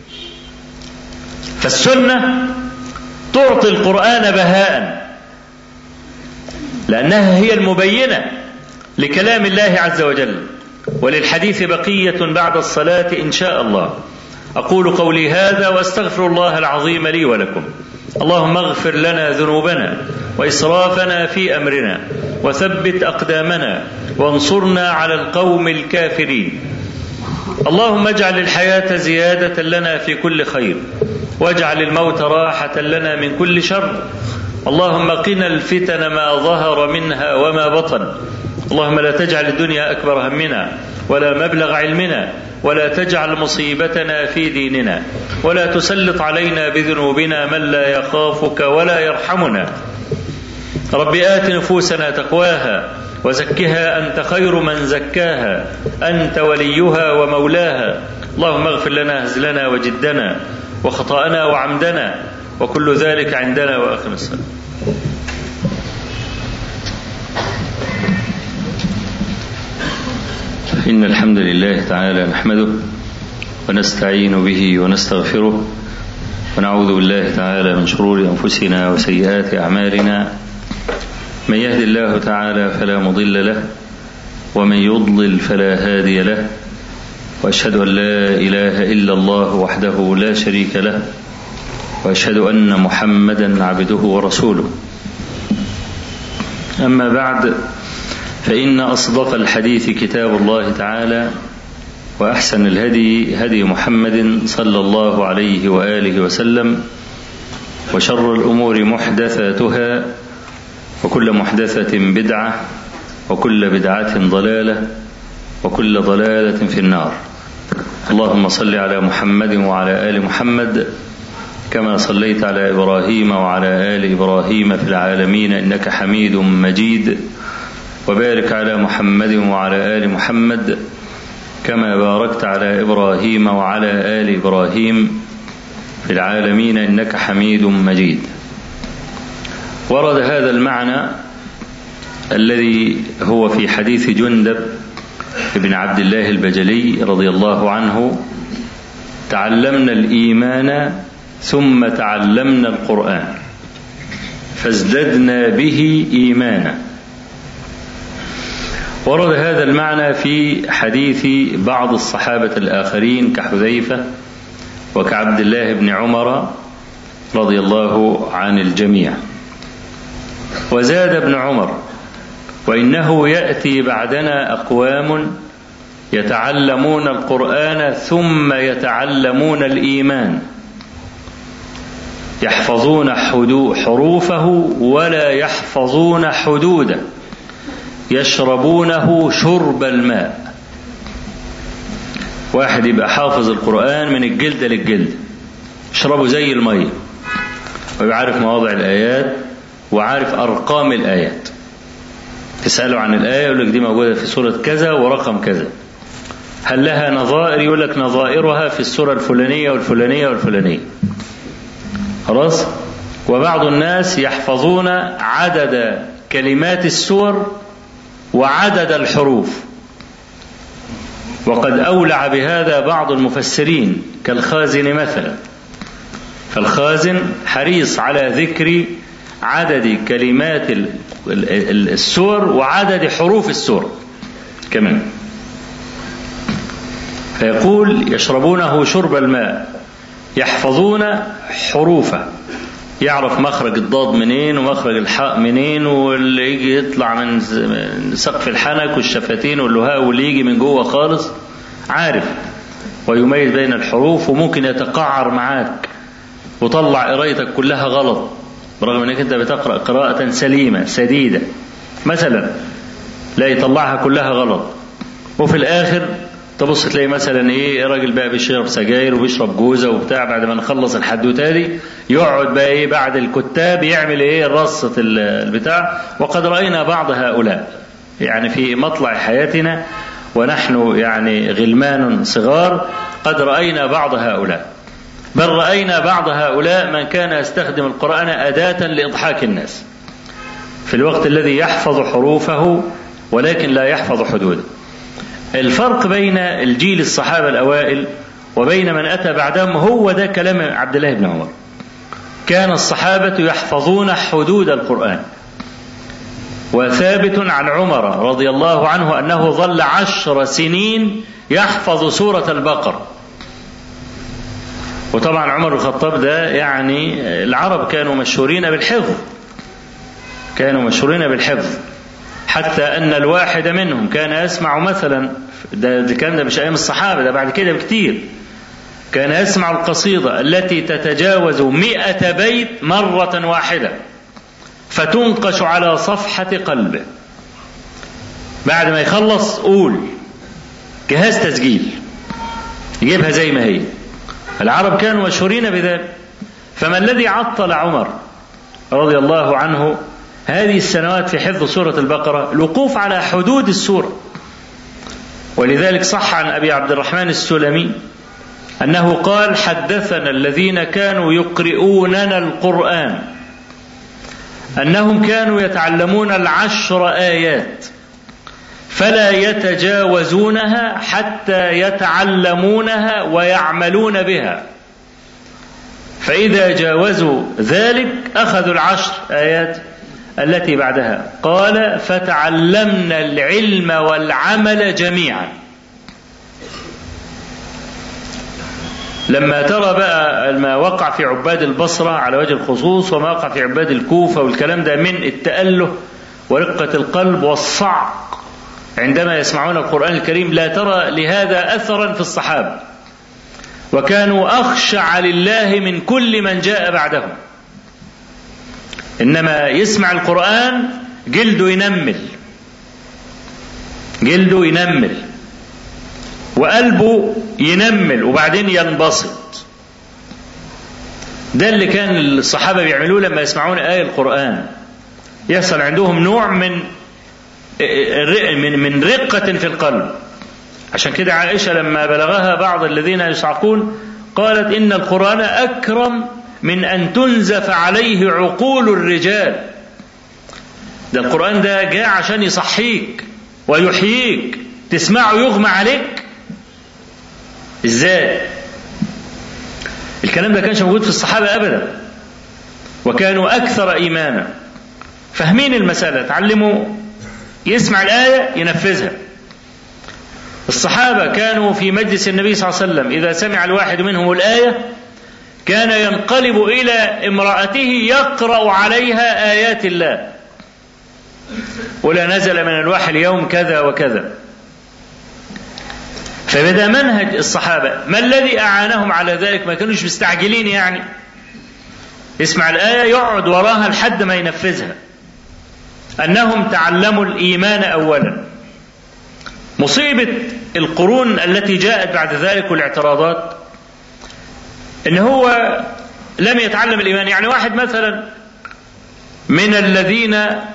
فالسنة تعطي القرآن بهاء لأنها هي المبينة لكلام الله عز وجل وللحديث بقية بعد الصلاة إن شاء الله أقول قولي هذا وأستغفر الله العظيم لي ولكم اللهم اغفر لنا ذنوبنا وإسرافنا في أمرنا وثبت أقدامنا وانصرنا على القوم الكافرين اللهم اجعل الحياة زيادة لنا في كل خير واجعل الموت راحة لنا من كل شر اللهم قنا الفتن ما ظهر منها وما بطن اللهم لا تجعل الدنيا أكبر همنا ولا مبلغ علمنا ولا تجعل مصيبتنا في ديننا ولا تسلط علينا بذنوبنا من لا يخافك ولا يرحمنا رب آت نفوسنا تقواها وزكها أنت خير من زكاها أنت وليها ومولاها اللهم اغفر لنا هزلنا وجدنا وخطأنا وعمدنا وكل ذلك عندنا وآخر السنة إن الحمد لله تعالى نحمده ونستعين به ونستغفره ونعوذ بالله تعالى من شرور أنفسنا وسيئات أعمالنا من يهد الله تعالى فلا مضل له ومن يضلل فلا هادي له واشهد ان لا اله الا الله وحده لا شريك له واشهد ان محمدا عبده ورسوله أما بعد فإن أصدق الحديث كتاب الله تعالى وأحسن الهدي هدي محمد صلى الله عليه وآله وسلم وشر الأمور محدثاتها وكل محدثة بدعة وكل بدعة ضلالة وكل ضلالة في النار اللهم صل على محمد وعلى آل محمد كما صليت على إبراهيم وعلى آل إبراهيم في العالمين إنك حميد مجيد وبارك على محمد وعلى آل محمد كما باركت على إبراهيم وعلى آل إبراهيم في العالمين إنك حميد مجيد ورد هذا المعنى الذي هو في حديث جندب بن عبد الله البجلي رضي الله عنه تعلمنا الإيمان ثم تعلمنا القرآن فازددنا به إيمانا ورد هذا المعنى في حديث بعض الصحابة الآخرين كحذيفة وكعبد الله بن عمر رضي الله عن الجميع وزاد ابن عمر وإنه يأتي بعدنا أقوام يتعلمون القرآن ثم يتعلمون الإيمان يحفظون حروفه ولا يحفظون حدوده يشربونه شرب الماء واحد يبقى حافظ القرآن من الجلد للجلد يشربه زي المية ويبقى عارف مواضع الآيات وعارف أرقام الآيات تسأله عن الآية يقول لك دي موجودة في سورة كذا ورقم كذا هل لها نظائر يقول لك نظائرها في السورة الفلانية والفلانية والفلانية خلاص وبعض الناس يحفظون عدد كلمات السور وعدد الحروف وقد أولع بهذا بعض المفسرين كالخازن مثلا فالخازن حريص على ذكر عدد كلمات السور وعدد حروف السور كمان فيقول يشربونه شرب الماء يحفظون حروفه يعرف مخرج الضاد منين ومخرج الحاء منين واللي يجي يطلع من سقف الحنك والشفتين واللهاء واللي يجي من جوه خالص عارف ويميز بين الحروف وممكن يتقعر معاك وطلع قرايتك كلها غلط برغم انك انت بتقرا قراءة سليمة سديدة مثلا لا يطلعها كلها غلط وفي الاخر تبص تلاقي مثلا ايه راجل بقى بيشرب سجاير وبيشرب جوزه وبتاع بعد ما نخلص الحدوته دي يقعد بقى ايه بعد الكتاب يعمل ايه رصه البتاع وقد راينا بعض هؤلاء يعني في مطلع حياتنا ونحن يعني غلمان صغار قد راينا بعض هؤلاء بل راينا بعض هؤلاء من كان يستخدم القران اداه لاضحاك الناس في الوقت الذي يحفظ حروفه ولكن لا يحفظ حدوده الفرق بين الجيل الصحابة الأوائل وبين من أتى بعدهم هو ده كلام عبد الله بن عمر كان الصحابة يحفظون حدود القرآن وثابت عن عمر رضي الله عنه أنه ظل عشر سنين يحفظ سورة البقر وطبعا عمر الخطاب ده يعني العرب كانوا مشهورين بالحفظ كانوا مشهورين بالحفظ حتى أن الواحد منهم كان يسمع مثلا ده الكلام ده مش أيام الصحابة ده بعد كده بكتير كان يسمع القصيدة التي تتجاوز مئة بيت مرة واحدة فتنقش على صفحة قلبه بعد ما يخلص قول جهاز تسجيل يجيبها زي ما هي العرب كانوا مشهورين بذلك فما الذي عطل عمر رضي الله عنه هذه السنوات في حفظ سورة البقرة الوقوف على حدود السورة ولذلك صح عن أبي عبد الرحمن السلمي أنه قال حدثنا الذين كانوا يقرؤوننا القرآن أنهم كانوا يتعلمون العشر آيات فلا يتجاوزونها حتى يتعلمونها ويعملون بها فإذا جاوزوا ذلك أخذوا العشر آيات التي بعدها قال فتعلمنا العلم والعمل جميعا لما ترى بقى ما وقع في عباد البصرة على وجه الخصوص وما وقع في عباد الكوفة والكلام ده من التأله ورقة القلب والصعق عندما يسمعون القرآن الكريم لا ترى لهذا أثرا في الصحابة وكانوا أخشع لله من كل من جاء بعدهم إنما يسمع القرآن جلده ينمل جلده ينمل وقلبه ينمل وبعدين ينبسط ده اللي كان الصحابة بيعملوه لما يسمعون آية القرآن يحصل عندهم نوع من من من رقة في القلب عشان كده عائشة لما بلغها بعض الذين يصعقون قالت إن القرآن أكرم من أن تنزف عليه عقول الرجال ده القرآن ده جاء عشان يصحيك ويحييك تسمعه يغمى عليك ازاي الكلام ده كانش موجود في الصحابة أبدا وكانوا أكثر إيمانا فاهمين المسألة تعلموا يسمع الآية ينفذها الصحابة كانوا في مجلس النبي صلى الله عليه وسلم إذا سمع الواحد منهم الآية كان ينقلب إلى امرأته يقرأ عليها آيات الله ولا نزل من الوحي اليوم كذا وكذا فبدا منهج الصحابة ما الذي أعانهم على ذلك ما كانوش مستعجلين يعني يسمع الآية يقعد وراها لحد ما ينفذها أنهم تعلموا الإيمان أولا مصيبة القرون التي جاءت بعد ذلك والاعتراضات إن هو لم يتعلم الإيمان يعني واحد مثلا من الذين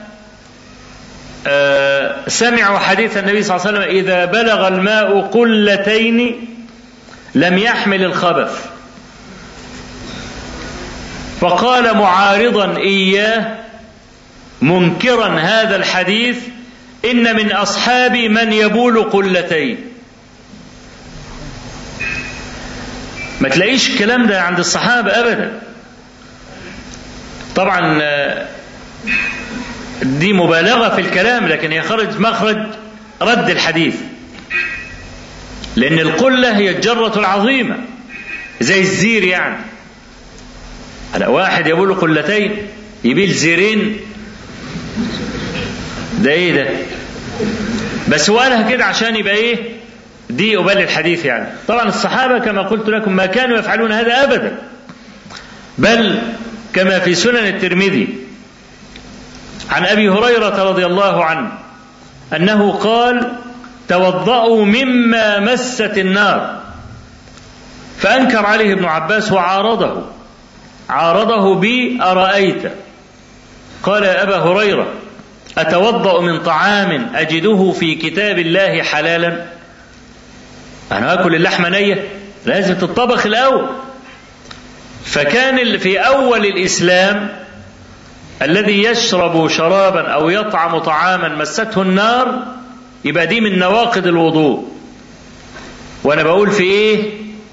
سمعوا حديث النبي صلى الله عليه وسلم إذا بلغ الماء قلتين لم يحمل الخبث فقال معارضا إياه منكرا هذا الحديث إن من أصحابي من يبول قلتين ما تلاقيش الكلام ده عند الصحابة أبدا طبعا دي مبالغة في الكلام لكن هي خرج مخرج رد الحديث لأن القلة هي الجرة العظيمة زي الزير يعني هلا واحد يقول قلتين يبيل زيرين ده ايه ده بس هو قالها كده عشان يبقى ايه دي قبال الحديث يعني طبعا الصحابة كما قلت لكم ما كانوا يفعلون هذا أبدا بل كما في سنن الترمذي عن ابي هريره رضي الله عنه انه قال توضأوا مما مست النار فأنكر عليه ابن عباس وعارضه عارضه بي أرأيت قال يا أبا هريرة أتوضأ من طعام أجده في كتاب الله حلالا أنا أكل اللحمة نية لازم تطبخ الأول فكان في أول الإسلام الذي يشرب شرابا أو يطعم طعاما مسته النار يبقى دي من نواقض الوضوء وأنا بقول في إيه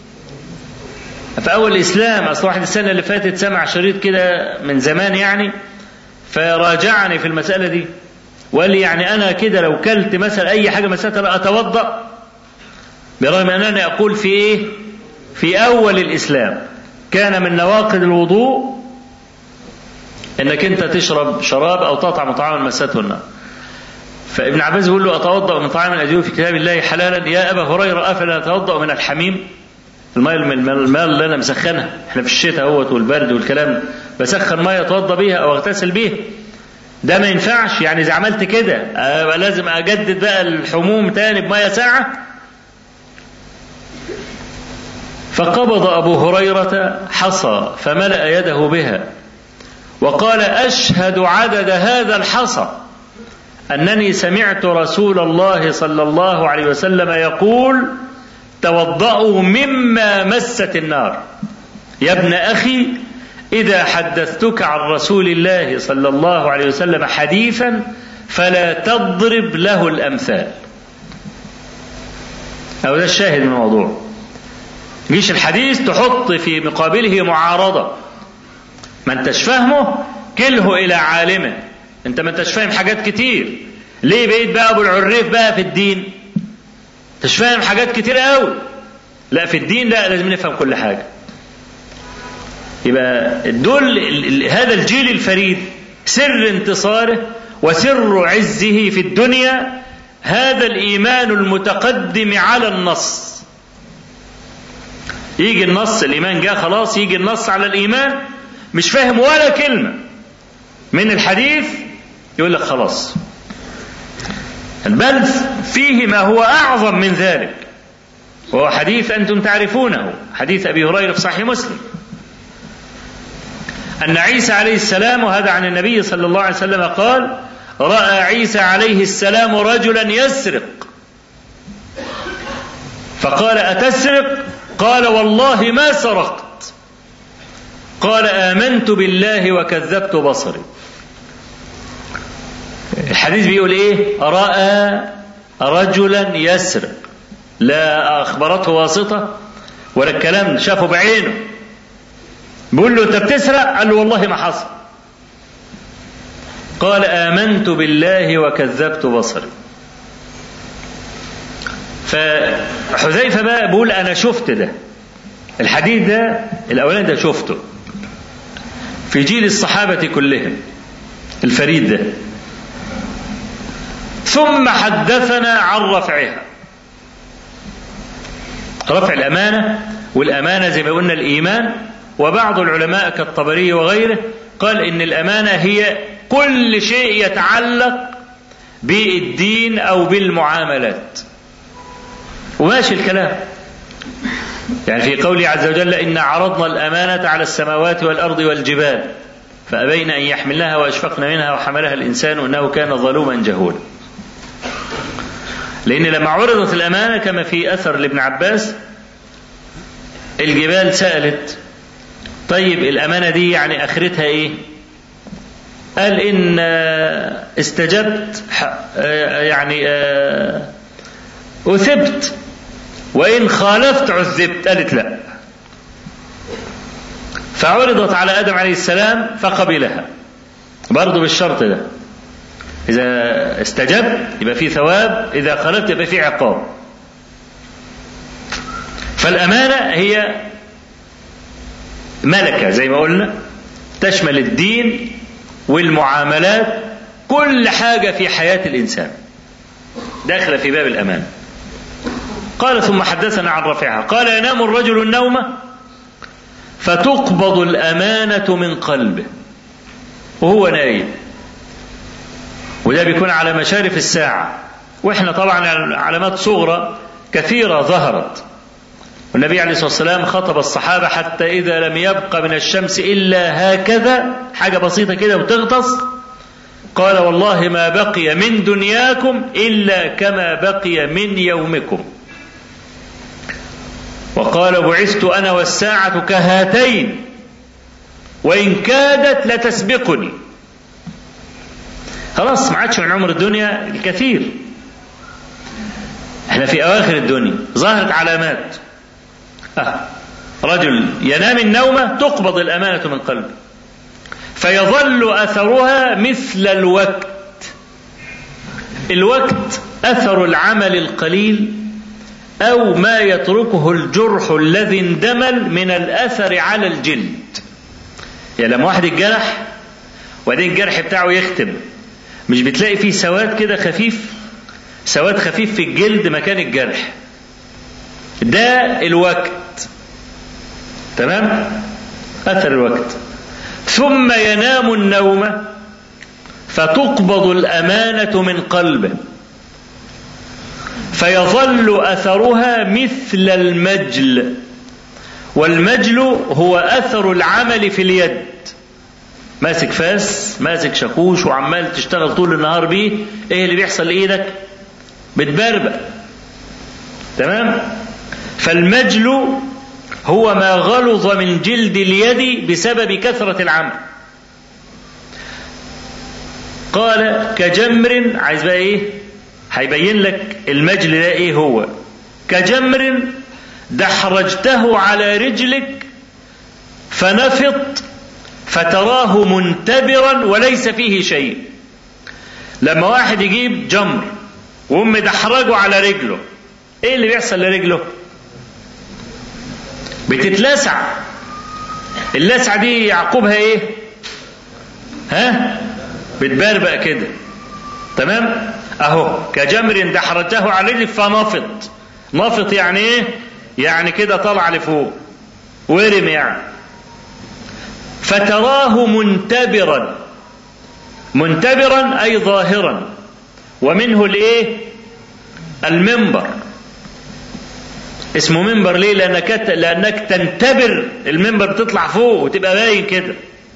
في أول الإسلام أصل واحد السنة اللي فاتت سمع شريط كده من زمان يعني فراجعني في المسألة دي وقال لي يعني أنا كده لو كلت مثلا أي حاجة مسألة أتوضأ برغم أنني أقول في إيه في أول الإسلام كان من نواقض الوضوء انك انت تشرب شراب او تطعم طعاما مسته النار فابن عباس يقول له اتوضا من طعام اجده في كتاب الله حلالا يا ابا هريره افلا اتوضا من الحميم الماء الماء اللي انا مسخنها احنا في الشتاء اهوت والبرد والكلام بسخن ميه اتوضا بيها او اغتسل بيها ده ما ينفعش يعني اذا عملت كده أبقى لازم اجدد بقى الحموم تاني بميه ساعه فقبض ابو هريره حصى فملا يده بها وقال اشهد عدد هذا الحصى انني سمعت رسول الله صلى الله عليه وسلم يقول توضأوا مما مست النار يا ابن اخي اذا حدثتك عن رسول الله صلى الله عليه وسلم حديثا فلا تضرب له الامثال او ده الشاهد من الموضوع جيش الحديث تحط في مقابله معارضه ما انتش فاهمه كله الى عالمه انت ما انتش فاهم حاجات كتير ليه بقيت بقى ابو العريف بقى في الدين انتش فاهم حاجات كتير قوي لا في الدين لا لازم نفهم كل حاجه يبقى دول هذا الجيل الفريد سر انتصاره وسر عزه في الدنيا هذا الإيمان المتقدم على النص يجي النص الإيمان جاء خلاص يجي النص على الإيمان مش فاهم ولا كلمة من الحديث يقول لك خلاص بل فيه ما هو أعظم من ذلك وهو حديث أنتم تعرفونه حديث أبي هريرة في صحيح مسلم أن عيسى عليه السلام وهذا عن النبي صلى الله عليه وسلم قال رأى عيسى عليه السلام رجلا يسرق فقال أتسرق قال والله ما سرقت قال آمنت بالله وكذبت بصري الحديث بيقول ايه رأى رجلا يسرق لا أخبرته واسطة ولا الكلام شافه بعينه بيقول له أنت بتسرق قال له والله ما حصل قال آمنت بالله وكذبت بصري فحذيفة بقى بيقول أنا شفت ده الحديث ده الأولاني ده شفته في جيل الصحابة كلهم الفريد ده ثم حدثنا عن رفعها رفع الأمانة والأمانة زي ما قلنا الإيمان وبعض العلماء كالطبري وغيره قال إن الأمانة هي كل شيء يتعلق بالدين أو بالمعاملات وماشي الكلام يعني في قوله عز وجل إن عرضنا الأمانة على السماوات والأرض والجبال فأبين أن يحملنها وأشفقن منها وحملها الإنسان إنه كان ظلوما جهولا لأن لما عرضت الأمانة كما في أثر لابن عباس الجبال سألت طيب الأمانة دي يعني آخرتها إيه؟ قال إن استجبت يعني أثبت وإن خالفت عذبت قالت لا فعرضت على آدم عليه السلام فقبلها برضه بالشرط ده إذا استجبت يبقى في ثواب إذا خالفت يبقى في عقاب فالأمانة هي ملكة زي ما قلنا تشمل الدين والمعاملات كل حاجة في حياة الإنسان داخلة في باب الأمان قال ثم حدثنا عن رفعها قال ينام الرجل النوم فتقبض الأمانة من قلبه وهو نايم وده بيكون على مشارف الساعة واحنا طبعا علامات صغرى كثيرة ظهرت والنبي عليه الصلاة والسلام خطب الصحابة حتى إذا لم يبق من الشمس إلا هكذا حاجة بسيطة كده وتغطس قال والله ما بقي من دنياكم إلا كما بقي من يومكم وقال بعثت أنا والساعة كهاتين وإن كادت لتسبقني خلاص ما عادش من عمر الدنيا الكثير احنا في أواخر الدنيا ظهرت علامات آه. رجل ينام النوم تقبض الأمانة من قلبه فيظل أثرها مثل الوقت الوقت أثر العمل القليل أو ما يتركه الجرح الذي اندمل من الأثر على الجلد يعني لما واحد الجرح وبعدين الجرح بتاعه يختم مش بتلاقي فيه سواد كده خفيف سواد خفيف في الجلد مكان الجرح ده الوقت تمام أثر الوقت ثم ينام النوم فتقبض الأمانة من قلبه فيظل أثرها مثل المجل والمجل هو أثر العمل في اليد ماسك فاس ماسك شاكوش وعمال تشتغل طول النهار بيه ايه اللي بيحصل لايدك بتبربق تمام فالمجل هو ما غلظ من جلد اليد بسبب كثرة العمل قال كجمر عايز بقى ايه هيبين لك المجل ده ايه هو كجمر دحرجته على رجلك فنفط فتراه منتبرا وليس فيه شيء لما واحد يجيب جمر ويقوم مدحرجه على رجله ايه اللي بيحصل لرجله بتتلسع اللسعة دي يعقوبها ايه ها بتبربق كده تمام اهو كجمر دحرجه على رجل فنفض نفض يعني ايه يعني كده طلع لفوق ورم يعني فتراه منتبرا منتبرا اي ظاهرا ومنه الايه المنبر اسمه منبر ليه لانك لانك تنتبر المنبر تطلع فوق وتبقى باين كده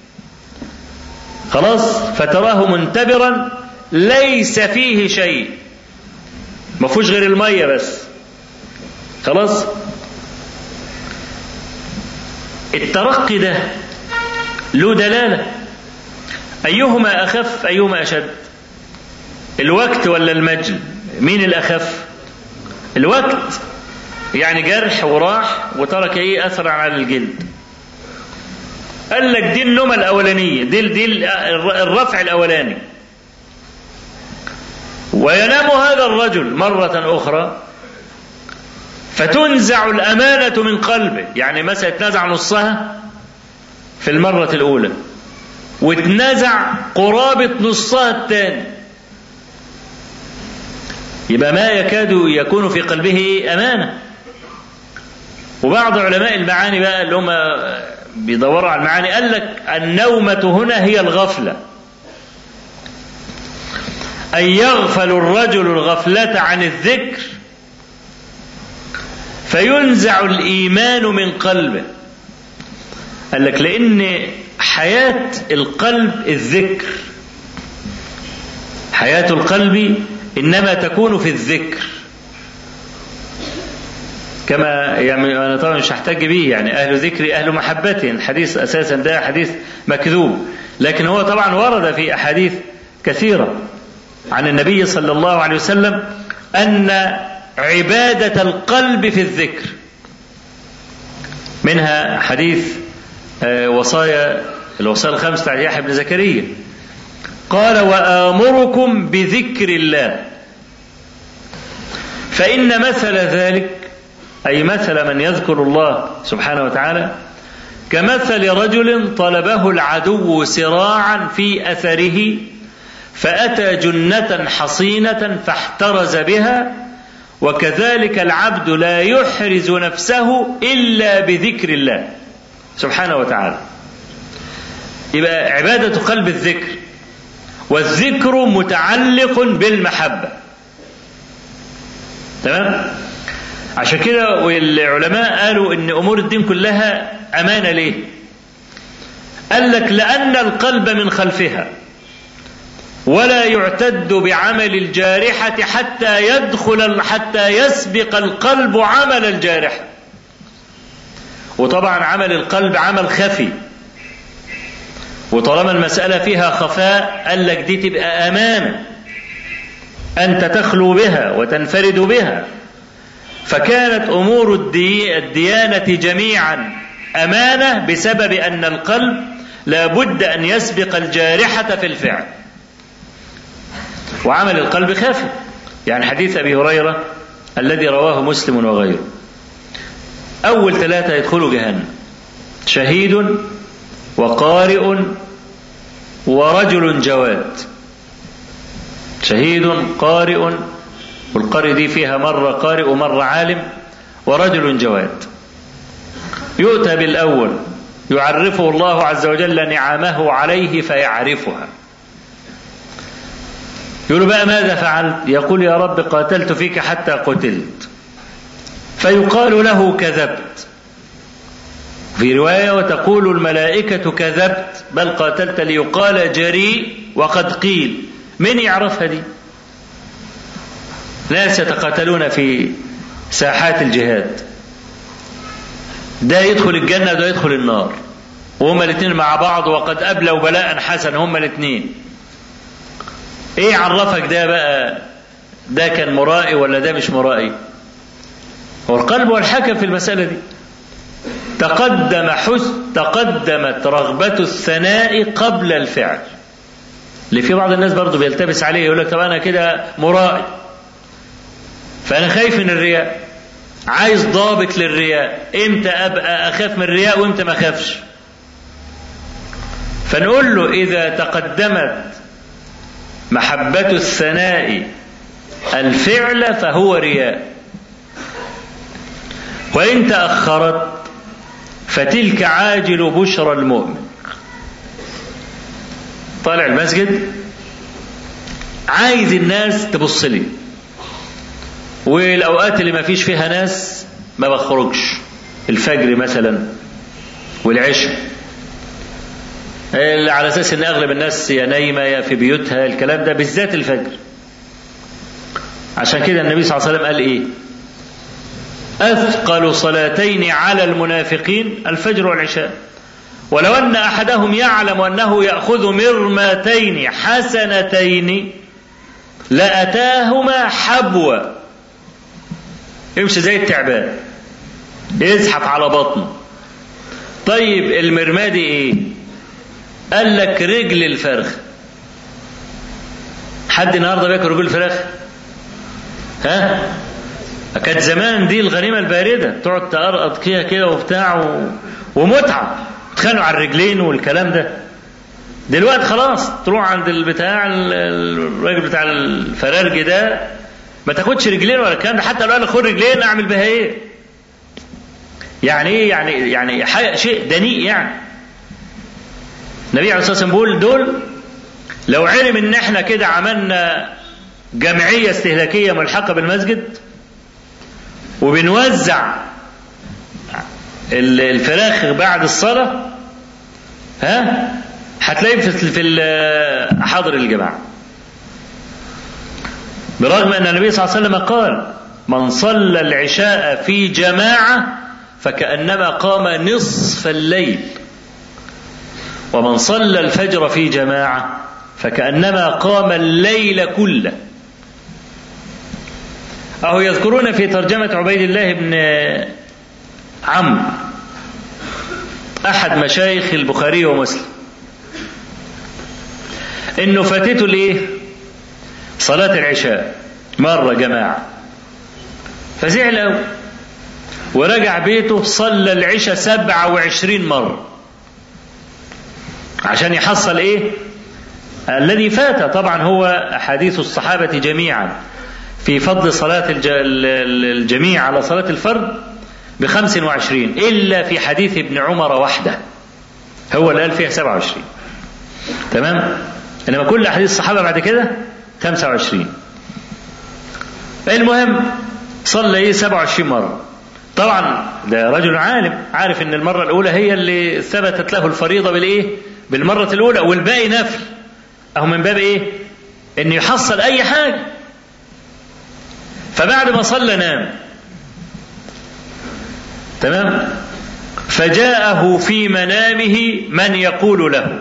خلاص فتراه منتبرا ليس فيه شيء ما فيهوش غير الميه بس خلاص الترقي ده له دلاله ايهما اخف ايهما اشد الوقت ولا المجل مين الاخف الوقت يعني جرح وراح وترك ايه اثر على الجلد قال لك دي النومة الأولانية دي, دي الرفع الأولاني وينام هذا الرجل مرة أخرى فتنزع الأمانة من قلبه يعني مثلا اتنزع نصها في المرة الأولى واتنزع قرابة نصها الثاني يبقى ما يكاد يكون في قلبه أمانة وبعض علماء المعاني بقى اللي هم بيدوروا على المعاني قال لك النومة هنا هي الغفلة أن يغفل الرجل الغفلة عن الذكر فينزع الإيمان من قلبه قال لك لأن حياة القلب الذكر حياة القلب إنما تكون في الذكر كما يعني انا طبعا مش هحتاج به يعني اهل ذكر اهل محبة الحديث اساسا ده حديث مكذوب لكن هو طبعا ورد في احاديث كثيرة عن النبي صلى الله عليه وسلم ان عبادة القلب في الذكر منها حديث وصايا الوصايا الخمس بتاع يحيى بن زكريا قال وآمركم بذكر الله فإن مثل ذلك أي مثل من يذكر الله سبحانه وتعالى كمثل رجل طلبه العدو سراعا في أثره فأتى جنة حصينة فاحترز بها وكذلك العبد لا يحرز نفسه إلا بذكر الله سبحانه وتعالى يبقى عبادة قلب الذكر والذكر متعلق بالمحبة تمام عشان كده والعلماء قالوا ان امور الدين كلها امانه ليه قال لك لان القلب من خلفها ولا يعتد بعمل الجارحة حتى يدخل حتى يسبق القلب عمل الجارحة. وطبعا عمل القلب عمل خفي. وطالما المسألة فيها خفاء قال لك دي تبقى أمانة. أنت تخلو بها وتنفرد بها. فكانت امور الدي الديانه جميعا امانه بسبب ان القلب لا بد ان يسبق الجارحه في الفعل وعمل القلب خافي يعني حديث ابي هريره الذي رواه مسلم وغيره اول ثلاثه يدخلوا جهنم شهيد وقارئ ورجل جواد شهيد قارئ والقارئ دي فيها مرة قارئ ومرة عالم ورجل جواد يؤتى بالأول يعرفه الله عز وجل نعمه عليه فيعرفها يقول بقى ماذا فعلت يقول يا رب قاتلت فيك حتى قتلت فيقال له كذبت في رواية وتقول الملائكة كذبت بل قاتلت ليقال جريء وقد قيل من يعرفها دي ناس يتقاتلون في ساحات الجهاد ده يدخل الجنة ده يدخل النار وهما الاثنين مع بعض وقد أبلوا بلاء حسنا هما الاثنين ايه عرفك ده بقى ده كان مرائي ولا ده مش مرائي هو القلب هو الحكم في المسألة دي تقدم حس تقدمت رغبة الثناء قبل الفعل اللي في بعض الناس برضه بيلتبس عليه يقول لك طب انا كده مرائي فانا خايف من الرياء عايز ضابط للرياء امتى ابقى اخاف من الرياء وامتى ما اخافش فنقول له اذا تقدمت محبة الثناء الفعل فهو رياء وإن تأخرت فتلك عاجل بشرى المؤمن طالع المسجد عايز الناس تبص لي والأوقات اللي ما فيش فيها ناس ما بخرجش الفجر مثلا والعشاء على اساس ان اغلب الناس يا نايمه يا في بيوتها الكلام ده بالذات الفجر عشان كده النبي صلى الله عليه وسلم قال ايه اثقل صلاتين على المنافقين الفجر والعشاء ولو ان احدهم يعلم انه ياخذ مرمتين حسنتين لاتاهما حبوا يمشي زي التعبان يزحف على بطنه طيب المرماه دي ايه قال لك رجل الفرخ حد النهارده بياكل رجل الفراخ ها كانت زمان دي الغنيمه البارده تقعد تقرقط فيها كده وبتاع و... ومتعه تخانوا على الرجلين والكلام ده دلوقتي خلاص تروح عند البتاع الراجل بتاع الفرارجي ده ما تاخدش رجلين ولا الكلام ده حتى لو قال خد رجلين اعمل بها ايه يعني ايه يعني يعني شيء دنيء يعني النبي عليه الصلاه والسلام بيقول دول لو علم ان احنا كده عملنا جمعيه استهلاكيه ملحقه بالمسجد وبنوزع الفراخ بعد الصلاه ها هتلاقي في في حاضر الجماعه برغم ان النبي صلى الله عليه وسلم قال من صلى العشاء في جماعه فكانما قام نصف الليل ومن صلى الفجر في جماعة فكأنما قام الليل كله أو يذكرون في ترجمة عبيد الله بن عمرو أحد مشايخ البخاري ومسلم إنه فاتته الإيه؟ صلاة العشاء مرة جماعة فزعل أوي ورجع بيته صلى العشاء سبعة وعشرين مرة عشان يحصل ايه الذي فات طبعا هو احاديث الصحابه جميعا في فضل صلاة الجميع على صلاة الفرد بخمس وعشرين إلا في حديث ابن عمر وحده هو اللي قال فيها سبعة وعشرين تمام إنما كل أحاديث الصحابة بعد كده خمسة وعشرين المهم صلى إيه سبعة وعشرين مرة طبعا ده رجل عالم عارف ان المرة الأولى هي اللي ثبتت له الفريضة بالإيه؟ بالمرة الأولى والباقي نفل أو من باب إيه؟ إن يحصل أي حاجة فبعد ما صلى نام تمام فجاءه في منامه من يقول له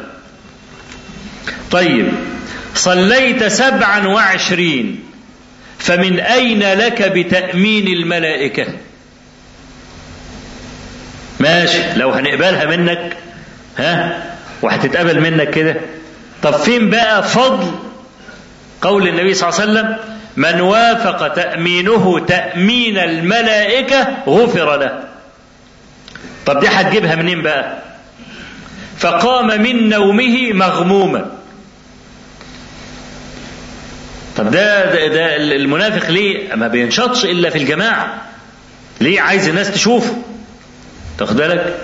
طيب صليت سبعا وعشرين فمن أين لك بتأمين الملائكة ماشي لو هنقبلها منك ها وهتتقبل منك كده طب فين بقى فضل قول النبي صلى الله عليه وسلم من وافق تأمينه تأمين الملائكة غفر له طب دي هتجيبها منين بقى فقام من نومه مغموما طب ده, ده, ده المنافق ليه ما بينشطش الا في الجماعه ليه عايز الناس تشوفه تاخد بالك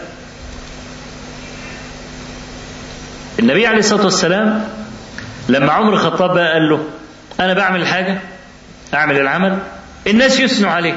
النبي عليه الصلاه والسلام لما عمر الخطاب بقى قال له انا بعمل حاجه اعمل العمل الناس يثنوا عليه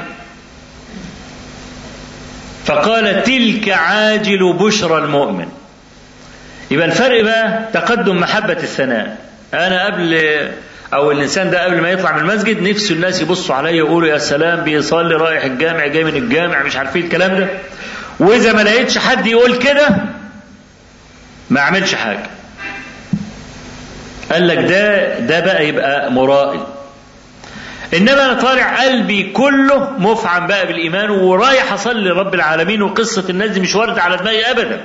فقال تلك عاجل بشرى المؤمن يبقى الفرق بقى تقدم محبة الثناء أنا قبل أو الإنسان ده قبل ما يطلع من المسجد نفسه الناس يبصوا عليا يقولوا يا سلام بيصلي رايح الجامع جاي من الجامع مش عارفين الكلام ده وإذا ما لقيتش حد يقول كده ما عملش حاجة قال لك ده ده بقى يبقى مرائي انما انا طالع قلبي كله مفعم بقى بالايمان ورايح اصلي رب العالمين وقصه الناس دي مش وارده على دماغي ابدا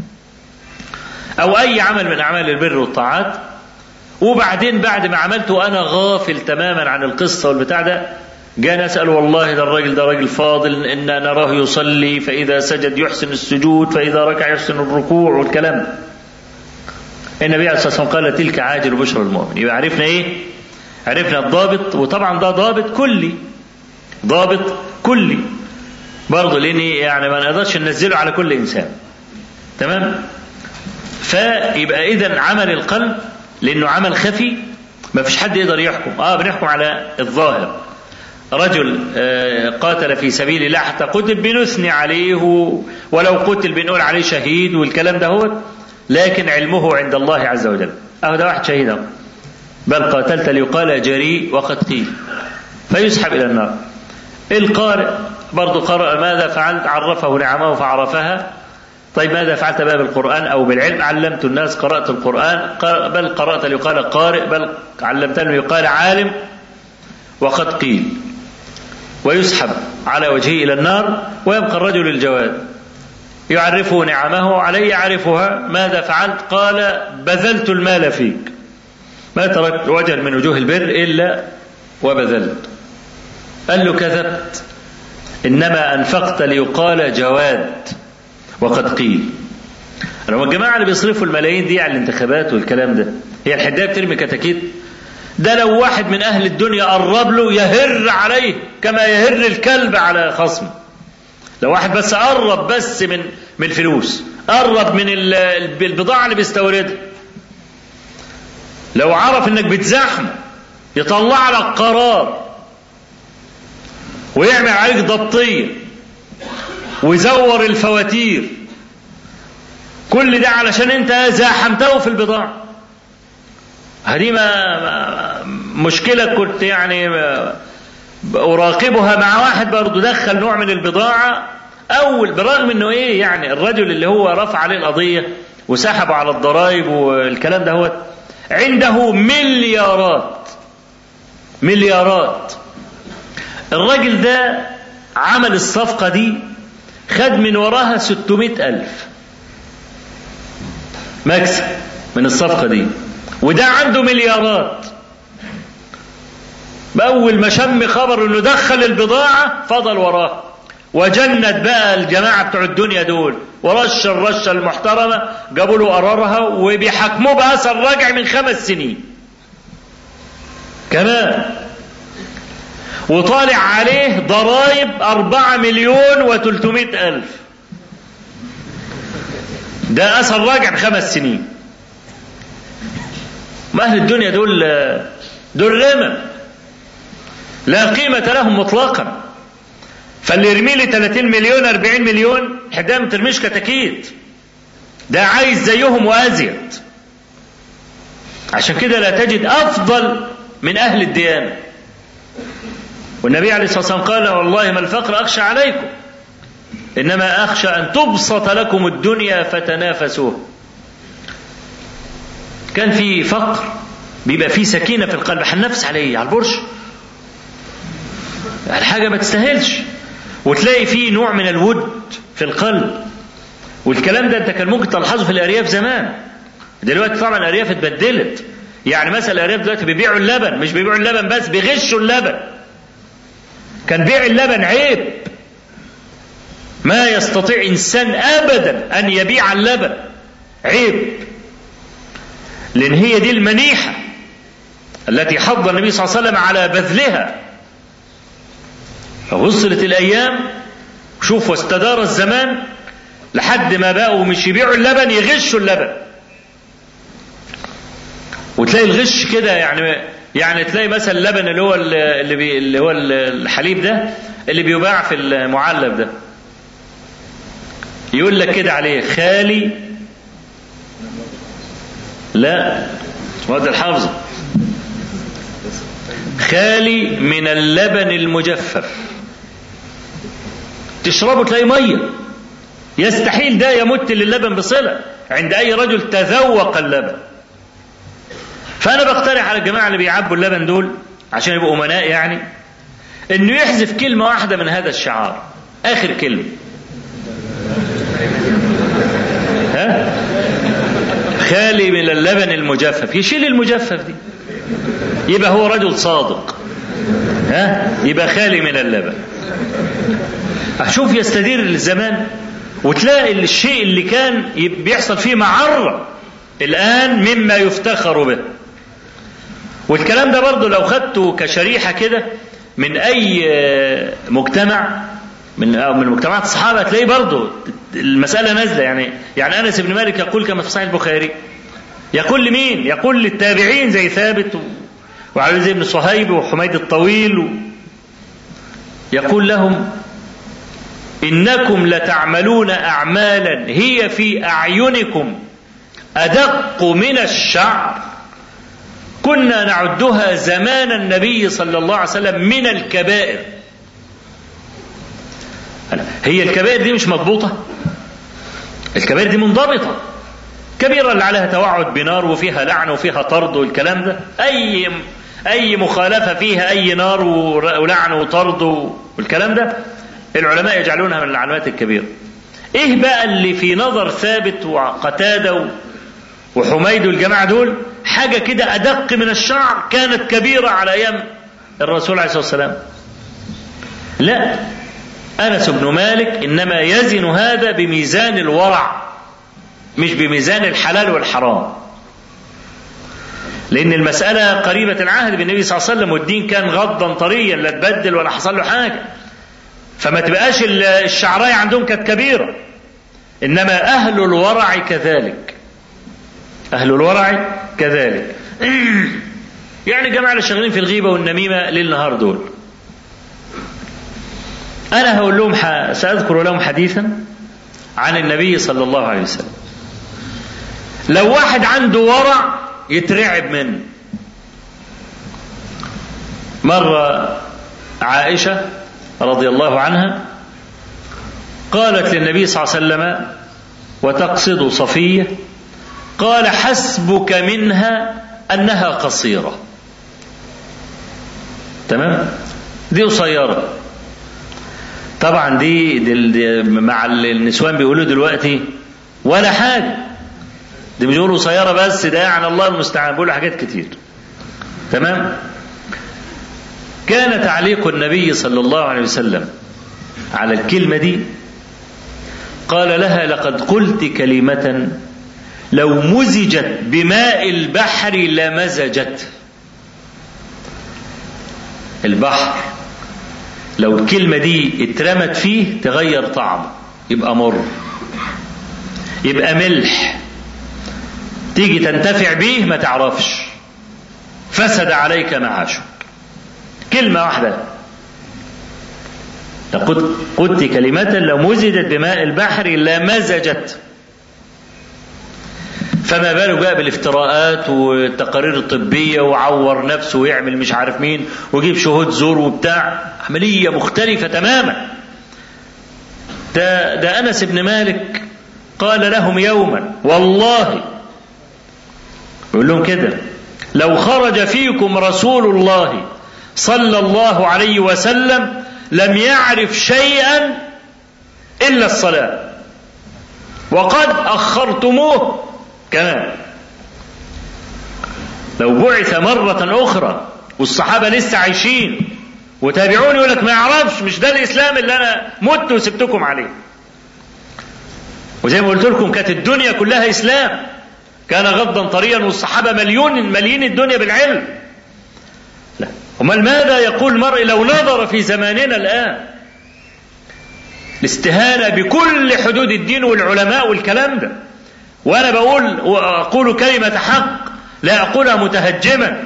او اي عمل من اعمال البر والطاعات وبعدين بعد ما عملته وانا غافل تماما عن القصه والبتاع ده جاء اسال والله ده الراجل ده راجل فاضل ان نراه يصلي فاذا سجد يحسن السجود فاذا ركع يحسن الركوع والكلام النبي عليه الصلاة والسلام قال تلك عاجل بشرى المؤمن يبقى عرفنا إيه عرفنا الضابط وطبعا ده ضابط كلي ضابط كلي برضه لان يعني ما نقدرش ننزله على كل انسان تمام فيبقى اذا عمل القلب لانه عمل خفي ما فيش حد يقدر يحكم اه بنحكم على الظاهر رجل آه قاتل في سبيل الله حتى قتل بنثني عليه ولو قتل بنقول عليه شهيد والكلام ده هو لكن علمه عند الله عز وجل اهو ده واحد شهيد بل قاتلت ليقال جريء وقد قيل فيسحب الى النار القارئ برضه قرأ ماذا فعلت عرفه نعمه فعرفها طيب ماذا فعلت بقى بالقرآن أو بالعلم علمت الناس قرأت القرآن بل قرأت ليقال قارئ بل علمتني يقال عالم وقد قيل ويسحب على وجهه إلى النار ويبقى الرجل الجواد يعرفه نعمه عليه يعرفها ماذا فعلت قال بذلت المال فيك ما تركت وجها من وجوه البر إلا وبذلت قال له كذبت إنما أنفقت ليقال جواد وقد قيل لما الجماعة اللي بيصرفوا الملايين دي على الانتخابات والكلام ده هي الحداية بترمي كتاكيت ده لو واحد من أهل الدنيا قرب له يهر عليه كما يهر الكلب على خصمه لو واحد بس قرب بس من من الفلوس قرب من البضاعة اللي بيستوردها لو عرف انك بتزاحمه يطلع لك قرار ويعمل عليك ضبطية ويزور الفواتير كل ده علشان انت زاحمته في البضاعة هذه ما مشكلة كنت يعني أراقبها مع واحد برضه دخل نوع من البضاعة أول برغم إنه إيه يعني الرجل اللي هو رفع عليه القضية وسحبه على الضرائب والكلام ده هو عنده مليارات مليارات الراجل ده عمل الصفقة دي خد من وراها 600 ألف مكسب من الصفقة دي وده عنده مليارات بأول ما شم خبر انه دخل البضاعة فضل وراه وجند بقى الجماعة بتوع الدنيا دول ورش الرشة المحترمة جابوا له قرارها وبيحاكموه بأثر راجع من خمس سنين كمان وطالع عليه ضرائب أربعة مليون وتلتمائة ألف ده أثر راجع خمس سنين ما أهل الدنيا دول دول رمم لا قيمة لهم مطلقا فاللي يرمي لي 30 مليون 40 مليون حداه ما ترميش كتاكيت ده عايز زيهم وازيد عشان كده لا تجد افضل من اهل الديانه والنبي عليه الصلاه والسلام قال والله ما الفقر اخشى عليكم انما اخشى ان تبسط لكم الدنيا فتنافسوه كان في فقر بيبقى فيه سكينه في القلب هننافس على ايه على البرج الحاجه ما تستاهلش وتلاقي فيه نوع من الود في القلب والكلام ده انت كان ممكن تلاحظه في الارياف زمان دلوقتي طبعا الارياف اتبدلت يعني مثلا الارياف دلوقتي بيبيعوا اللبن مش بيبيعوا اللبن بس بيغشوا اللبن كان بيع اللبن عيب ما يستطيع انسان ابدا ان يبيع اللبن عيب لان هي دي المنيحه التي حض النبي صلى الله عليه وسلم على بذلها وصلت الايام شوف واستدار الزمان لحد ما بقوا مش يبيعوا اللبن يغشوا اللبن وتلاقي الغش كده يعني يعني تلاقي مثلا اللبن اللي هو اللي, بي اللي هو الحليب ده اللي بيباع في المعلب ده يقول لك كده عليه خالي لا مواد الحافظة خالي من اللبن المجفف تشربه تلاقي ميه يستحيل ده يمت للبن بصلة عند أي رجل تذوق اللبن فأنا بقترح على الجماعة اللي بيعبوا اللبن دول عشان يبقوا أمناء يعني إنه يحذف كلمة واحدة من هذا الشعار آخر كلمة ها خالي من اللبن المجفف يشيل المجفف دي يبقى هو رجل صادق ها يبقى خالي من اللبن شوف يستدير الزمان وتلاقي الشيء اللي كان بيحصل فيه معرة الآن مما يفتخر به والكلام ده برضه لو خدته كشريحة كده من أي مجتمع من أو من مجتمعات الصحابة تلاقيه برضه المسألة نازلة يعني يعني أنس بن مالك يقول كما في صحيح البخاري يقول لمين؟ يقول للتابعين زي ثابت وعلي زي بن صهيب وحميد الطويل و... يقول لهم إنكم لتعملون أعمالا هي في أعينكم أدق من الشعر كنا نعدها زمان النبي صلى الله عليه وسلم من الكبائر هي الكبائر دي مش مضبوطة الكبائر دي منضبطة كبيرة اللي عليها توعد بنار وفيها لعن وفيها طرد والكلام ده أي أي مخالفة فيها أي نار ولعن وطرد والكلام ده العلماء يجعلونها من العلامات الكبيرة إيه بقى اللي في نظر ثابت وقتادة وحميد والجماعة دول حاجة كده أدق من الشعر كانت كبيرة على أيام الرسول عليه الصلاة والسلام لا أنس بن مالك إنما يزن هذا بميزان الورع مش بميزان الحلال والحرام لأن المسألة قريبة العهد بالنبي صلى الله عليه وسلم والدين كان غضا طريا لا تبدل ولا حصل له حاجة فما تبقاش الشعراية عندهم كانت كبيرة إنما أهل الورع كذلك أهل الورع كذلك يعني الجماعة اللي شغالين في الغيبة والنميمة ليل نهار دول أنا هقول لهم ح... سأذكر لهم حديثا عن النبي صلى الله عليه وسلم لو واحد عنده ورع يترعب منه مرة عائشة رضي الله عنها قالت للنبي صلى الله عليه وسلم وتقصد صفية قال حسبك منها أنها قصيرة تمام دي قصيرة طبعا دي, دي, دي مع النسوان بيقولوا دلوقتي ولا حاجة دي مش بيقولوا قصيرة بس ده يعني الله المستعان بيقولوا حاجات كتير تمام كان تعليق النبي صلى الله عليه وسلم على الكلمة دي قال لها لقد قلت كلمة لو مزجت بماء البحر لمزجت البحر لو الكلمة دي اترمت فيه تغير طعمه يبقى مر يبقى ملح تيجي تنتفع بيه ما تعرفش فسد عليك معاشك كلمة واحدة قلت قلت كلمة لو مزجت بماء البحر لمزجت فما بالك بقى بالافتراءات والتقارير الطبية وعور نفسه ويعمل مش عارف مين ويجيب شهود زور وبتاع عملية مختلفة تماما ده, ده أنس بن مالك قال لهم يوما والله يقول لهم كده لو خرج فيكم رسول الله صلى الله عليه وسلم لم يعرف شيئا إلا الصلاة وقد أخرتموه كمان لو بعث مرة أخرى والصحابة لسه عايشين وتابعوني يقول لك ما يعرفش مش ده الإسلام اللي أنا مت وسبتكم عليه وزي ما قلت لكم كانت الدنيا كلها إسلام كان غضا طريا والصحابة مليون مليين الدنيا بالعلم لا أمال ماذا يقول المرء لو نظر في زماننا الآن الاستهانة بكل حدود الدين والعلماء والكلام ده وأنا بقول وأقول كلمة حق لا أقولها متهجما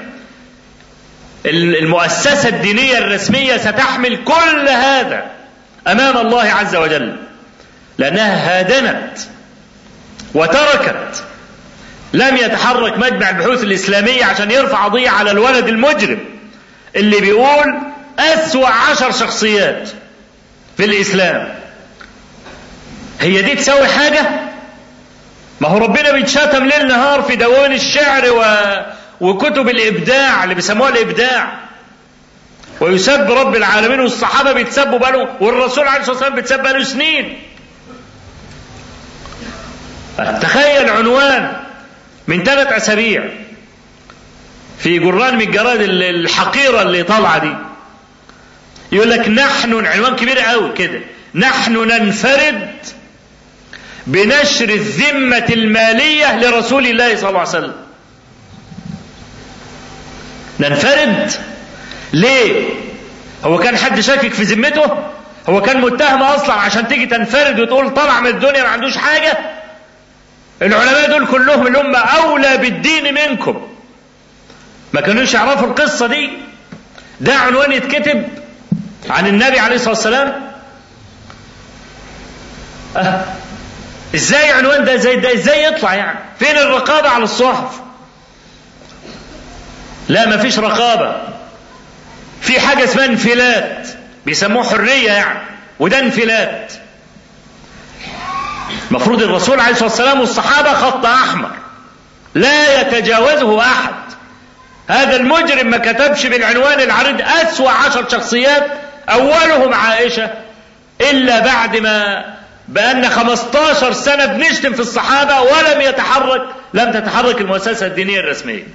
المؤسسة الدينية الرسمية ستحمل كل هذا أمام الله عز وجل لأنها هادنت وتركت لم يتحرك مجمع البحوث الإسلامية عشان يرفع قضية على الولد المجرم اللي بيقول أسوأ عشر شخصيات في الإسلام هي دي تساوي حاجة ما هو ربنا بيتشتم ليل نهار في دواوين الشعر و... وكتب الإبداع اللي بيسموها الإبداع ويسب رب العالمين والصحابة بيتسبوا بقاله والرسول عليه الصلاة والسلام بيتسب بقاله سنين تخيل عنوان من ثلاث أسابيع في جران من الجرائد الحقيرة اللي طالعة دي يقول لك نحن عنوان كبير قوي كده نحن ننفرد بنشر الذمة المالية لرسول الله صلى الله عليه وسلم ننفرد ليه هو كان حد شاكك في ذمته هو كان متهم اصلا عشان تيجي تنفرد وتقول طلع من الدنيا ما عندوش حاجه العلماء دول كلهم اللي هم اولى بالدين منكم ما كانوش يعرفوا القصه دي ده عنوان يتكتب عن النبي عليه الصلاه والسلام أه. ازاي عنوان ده زي ده ازاي يطلع يعني فين الرقابه على الصحف لا ما فيش رقابه في حاجه اسمها انفلات بيسموه حريه يعني وده انفلات المفروض الرسول عليه الصلاه والسلام والصحابه خط احمر لا يتجاوزه احد هذا المجرم ما كتبش بالعنوان العريض اسوا عشر شخصيات اولهم عائشه الا بعد ما بأن 15 سنة بنشتم في الصحابة ولم يتحرك لم تتحرك المؤسسة الدينية الرسمية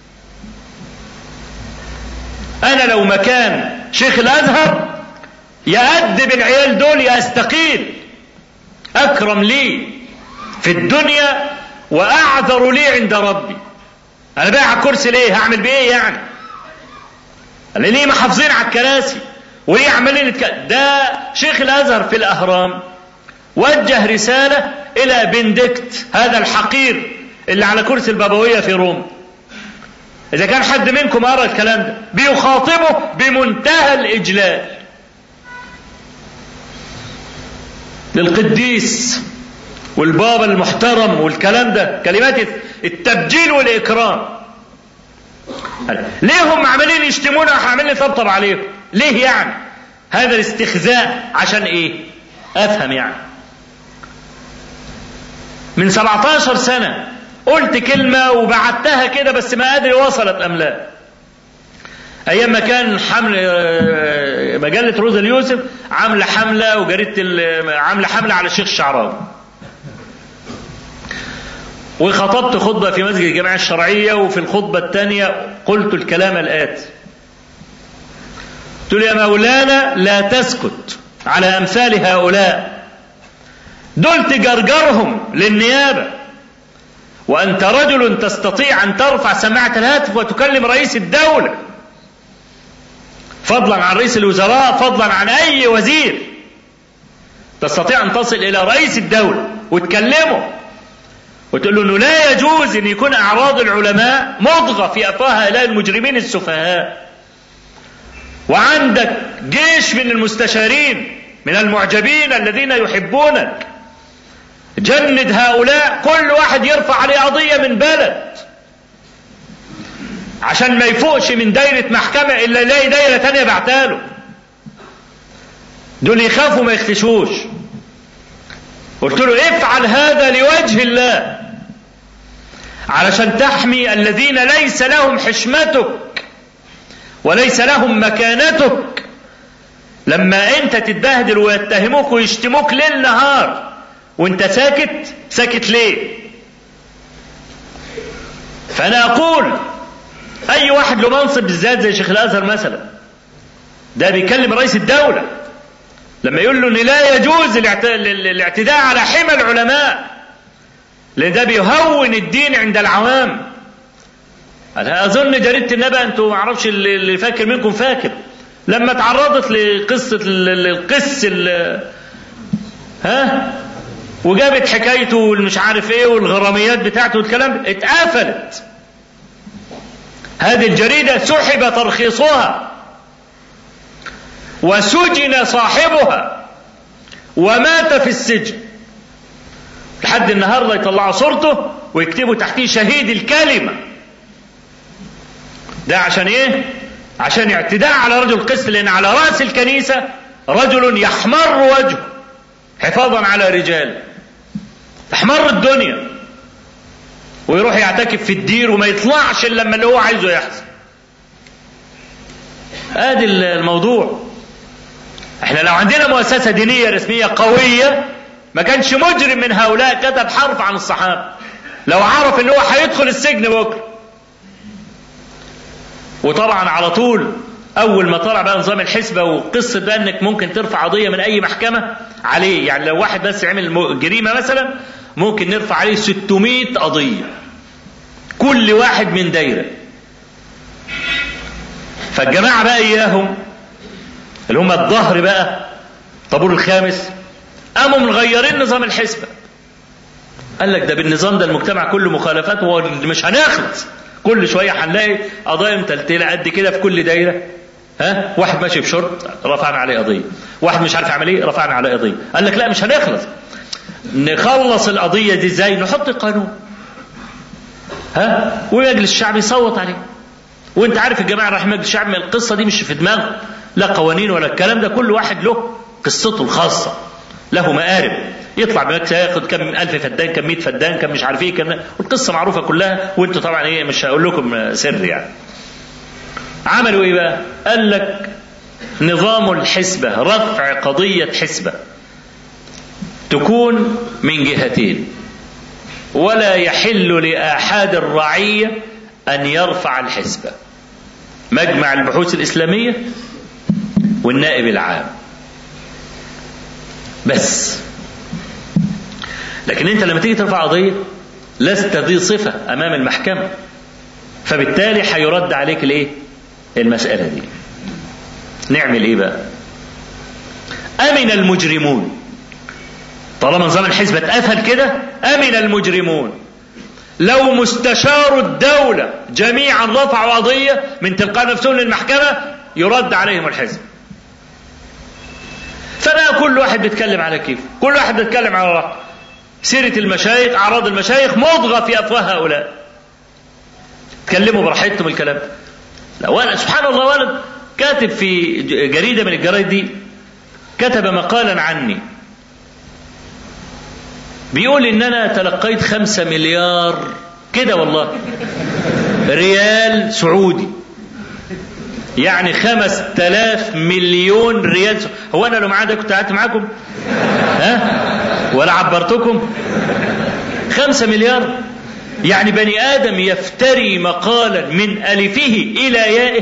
أنا لو مكان شيخ الأزهر يأدب العيال دول يستقيل أكرم لي في الدنيا وأعذر لي عند ربي أنا بايع على الكرسي ليه هعمل بإيه يعني أنا ليه محافظين على الكراسي وليه عمالين يتكلم ده شيخ الأزهر في الأهرام وجه رسالة إلى بندكت هذا الحقير اللي على كرسي البابوية في روما إذا كان حد منكم قرأ الكلام ده بيخاطبه بمنتهى الإجلال للقديس والبابا المحترم والكلام ده كلمات التبجيل والإكرام ليه هم عمالين يشتمونا عمالين نطبطب عليهم ليه يعني هذا الاستخزاء عشان ايه افهم يعني من 17 سنة قلت كلمة وبعتها كده بس ما أدري وصلت أم لا أيام ما كان حمل مجلة روزا اليوسف عاملة حملة وجريدة عاملة حملة على الشيخ الشعراوي وخطبت خطبة في مسجد الجامعة الشرعية وفي الخطبة الثانية قلت الكلام الآتي قلت له يا مولانا لا تسكت على أمثال هؤلاء دول تجرجرهم للنيابة وأنت رجل تستطيع أن ترفع سماعة الهاتف وتكلم رئيس الدولة فضلا عن رئيس الوزراء فضلا عن أي وزير تستطيع أن تصل إلى رئيس الدولة وتكلمه وتقول له أنه لا يجوز أن يكون أعراض العلماء مضغة في أفواه هؤلاء المجرمين السفهاء وعندك جيش من المستشارين من المعجبين الذين يحبونك جند هؤلاء كل واحد يرفع عليه قضية من بلد عشان ما يفوقش من دايرة محكمة إلا يلاقي دايرة تانية بعتاله دول يخافوا ما يختشوش قلت له افعل هذا لوجه الله علشان تحمي الذين ليس لهم حشمتك وليس لهم مكانتك لما انت تتبهدل ويتهموك ويشتموك ليل نهار وانت ساكت ساكت ليه فانا اقول اي واحد له منصب بالذات زي شيخ الازهر مثلا ده بيكلم رئيس الدوله لما يقول له ان لا يجوز الاعتداء على حمى العلماء لان ده بيهون الدين عند العوام انا اظن جريده النبأ انتوا ما اعرفش اللي فاكر منكم فاكر لما تعرضت لقصه القس ها وجابت حكايته والمش عارف ايه والغراميات بتاعته والكلام اتقفلت هذه الجريدة سحب ترخيصها وسجن صاحبها ومات في السجن لحد النهارده يطلعوا صورته ويكتبوا تحتيه شهيد الكلمة ده عشان ايه عشان اعتداء على رجل قس لان على راس الكنيسة رجل يحمر وجهه حفاظا على رجال تحمر الدنيا ويروح يعتكف في الدير وما يطلعش الا لما اللي هو عايزه يحصل ادي الموضوع احنا لو عندنا مؤسسه دينيه رسميه قويه ما كانش مجرم من هؤلاء كتب حرف عن الصحابه لو عرف ان هو هيدخل السجن بكره وطبعا على طول اول ما طلع بقى نظام الحسبه وقصه بقى انك ممكن ترفع قضيه من اي محكمه عليه يعني لو واحد بس عمل جريمه مثلا ممكن نرفع عليه 600 قضيه كل واحد من دايره فالجماعه بقى اياهم اللي هم الظهر بقى طابور الخامس قاموا مغيرين نظام الحسبه قال لك ده بالنظام ده المجتمع كله مخالفات ومش هنخلص كل شويه هنلاقي قضايا متلتله قد كده في كل دايره ها واحد ماشي بشرط رفعنا عليه قضيه واحد مش عارف يعمل ايه رفعنا عليه قضيه قال لك لا مش هنخلص نخلص القضيه دي ازاي نحط قانون ها ويجلس الشعب يصوت عليه وانت عارف الجماعه رايحين مجلس الشعب من القصه دي مش في دماغه لا قوانين ولا الكلام ده كل واحد له قصته الخاصه له مآرب يطلع بمكس ياخد كم ألف فدان كم 100 فدان كم مش عارف ايه كم والقصه معروفه كلها وانتوا طبعا ايه مش هقول لكم سر يعني عملوا ايه بقى؟ قال لك نظام الحسبه رفع قضيه حسبه تكون من جهتين ولا يحل لآحاد الرعية أن يرفع الحسبة مجمع البحوث الإسلامية والنائب العام بس لكن انت لما تيجي ترفع قضيه لست ذي صفه امام المحكمه فبالتالي هيرد عليك الايه المساله دي نعمل ايه بقى امن المجرمون طالما نظام الحزب اتقفل كده امن المجرمون لو مستشار الدولة جميعا رفعوا قضية من تلقاء نفسهم للمحكمة يرد عليهم الحزب فبقى كل واحد بيتكلم على كيف كل واحد بيتكلم على راحته سيرة المشايخ أعراض المشايخ مضغة في أفواه هؤلاء تكلموا براحتهم الكلام لا ولا سبحان الله ولد كاتب في جريدة من الجرايد دي كتب مقالا عني بيقول ان انا تلقيت خمسة مليار كده والله ريال سعودي يعني خمس تلاف مليون ريال سعودي. هو انا لو معاه ده كنت قعدت معاكم ها ولا عبرتكم خمسة مليار يعني بني ادم يفتري مقالا من الفه الى يائه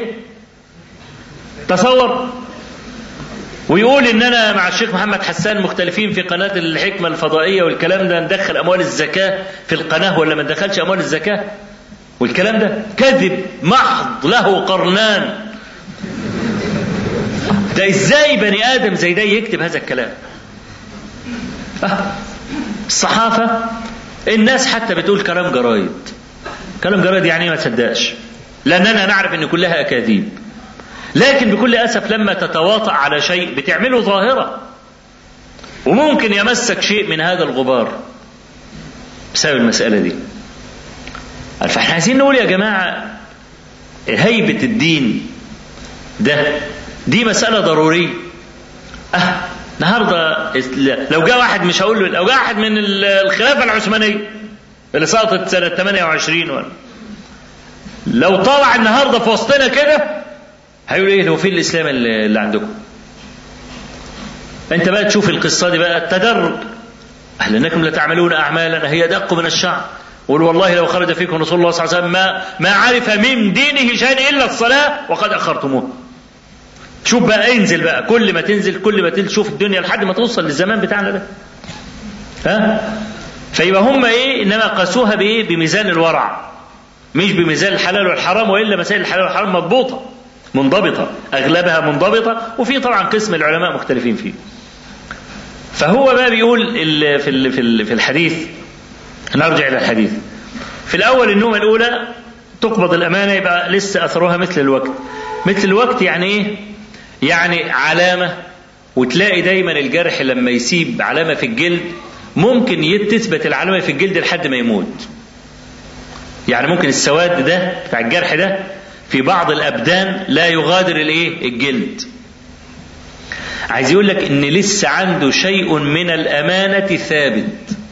تصور ويقول ان انا مع الشيخ محمد حسان مختلفين في قناه الحكمه الفضائيه والكلام ده ندخل اموال الزكاه في القناه ولا ما ندخلش اموال الزكاه والكلام ده كذب محض له قرنان ده ازاي بني ادم زي ده يكتب هذا الكلام أه. الصحافه الناس حتى بتقول كلام جرايد كلام جرايد يعني ما تصدقش لاننا نعرف ان كلها اكاذيب لكن بكل اسف لما تتواطأ على شيء بتعمله ظاهره وممكن يمسك شيء من هذا الغبار بسبب المساله دي فاحنا عايزين نقول يا جماعه هيبه الدين ده دي مساله ضروريه اه النهارده لو جاء واحد مش هقول له لو جاء واحد من الخلافه العثمانيه اللي سقطت سنه 28 ولا لو طلع النهارده في وسطنا كده هيقول ايه هو فين الاسلام اللي عندكم انت بقى تشوف القصه دي بقى التدرج اهل انكم لتعملون اعمالا هي ادق من الشعر قل والله لو خرج فيكم رسول الله صلى الله عليه وسلم ما ما عرف من دينه شيئا الا الصلاه وقد اخرتموه شوف بقى انزل بقى كل ما تنزل كل ما تشوف الدنيا لحد ما توصل للزمان بتاعنا ده ها فيبقى هم ايه انما قاسوها بايه بميزان الورع مش بميزان الحلال والحرام والا مسائل الحلال والحرام مضبوطه منضبطة أغلبها منضبطة وفي طبعا قسم العلماء مختلفين فيه فهو بقى بيقول في في الحديث نرجع إلى الحديث في الأول النومة الأولى تقبض الأمانة يبقى لسه أثرها مثل الوقت مثل الوقت يعني إيه؟ يعني علامة وتلاقي دايما الجرح لما يسيب علامة في الجلد ممكن تثبت العلامة في الجلد لحد ما يموت يعني ممكن السواد ده بتاع الجرح ده في بعض الابدان لا يغادر الايه الجلد عايز يقول لك ان لسه عنده شيء من الامانه ثابت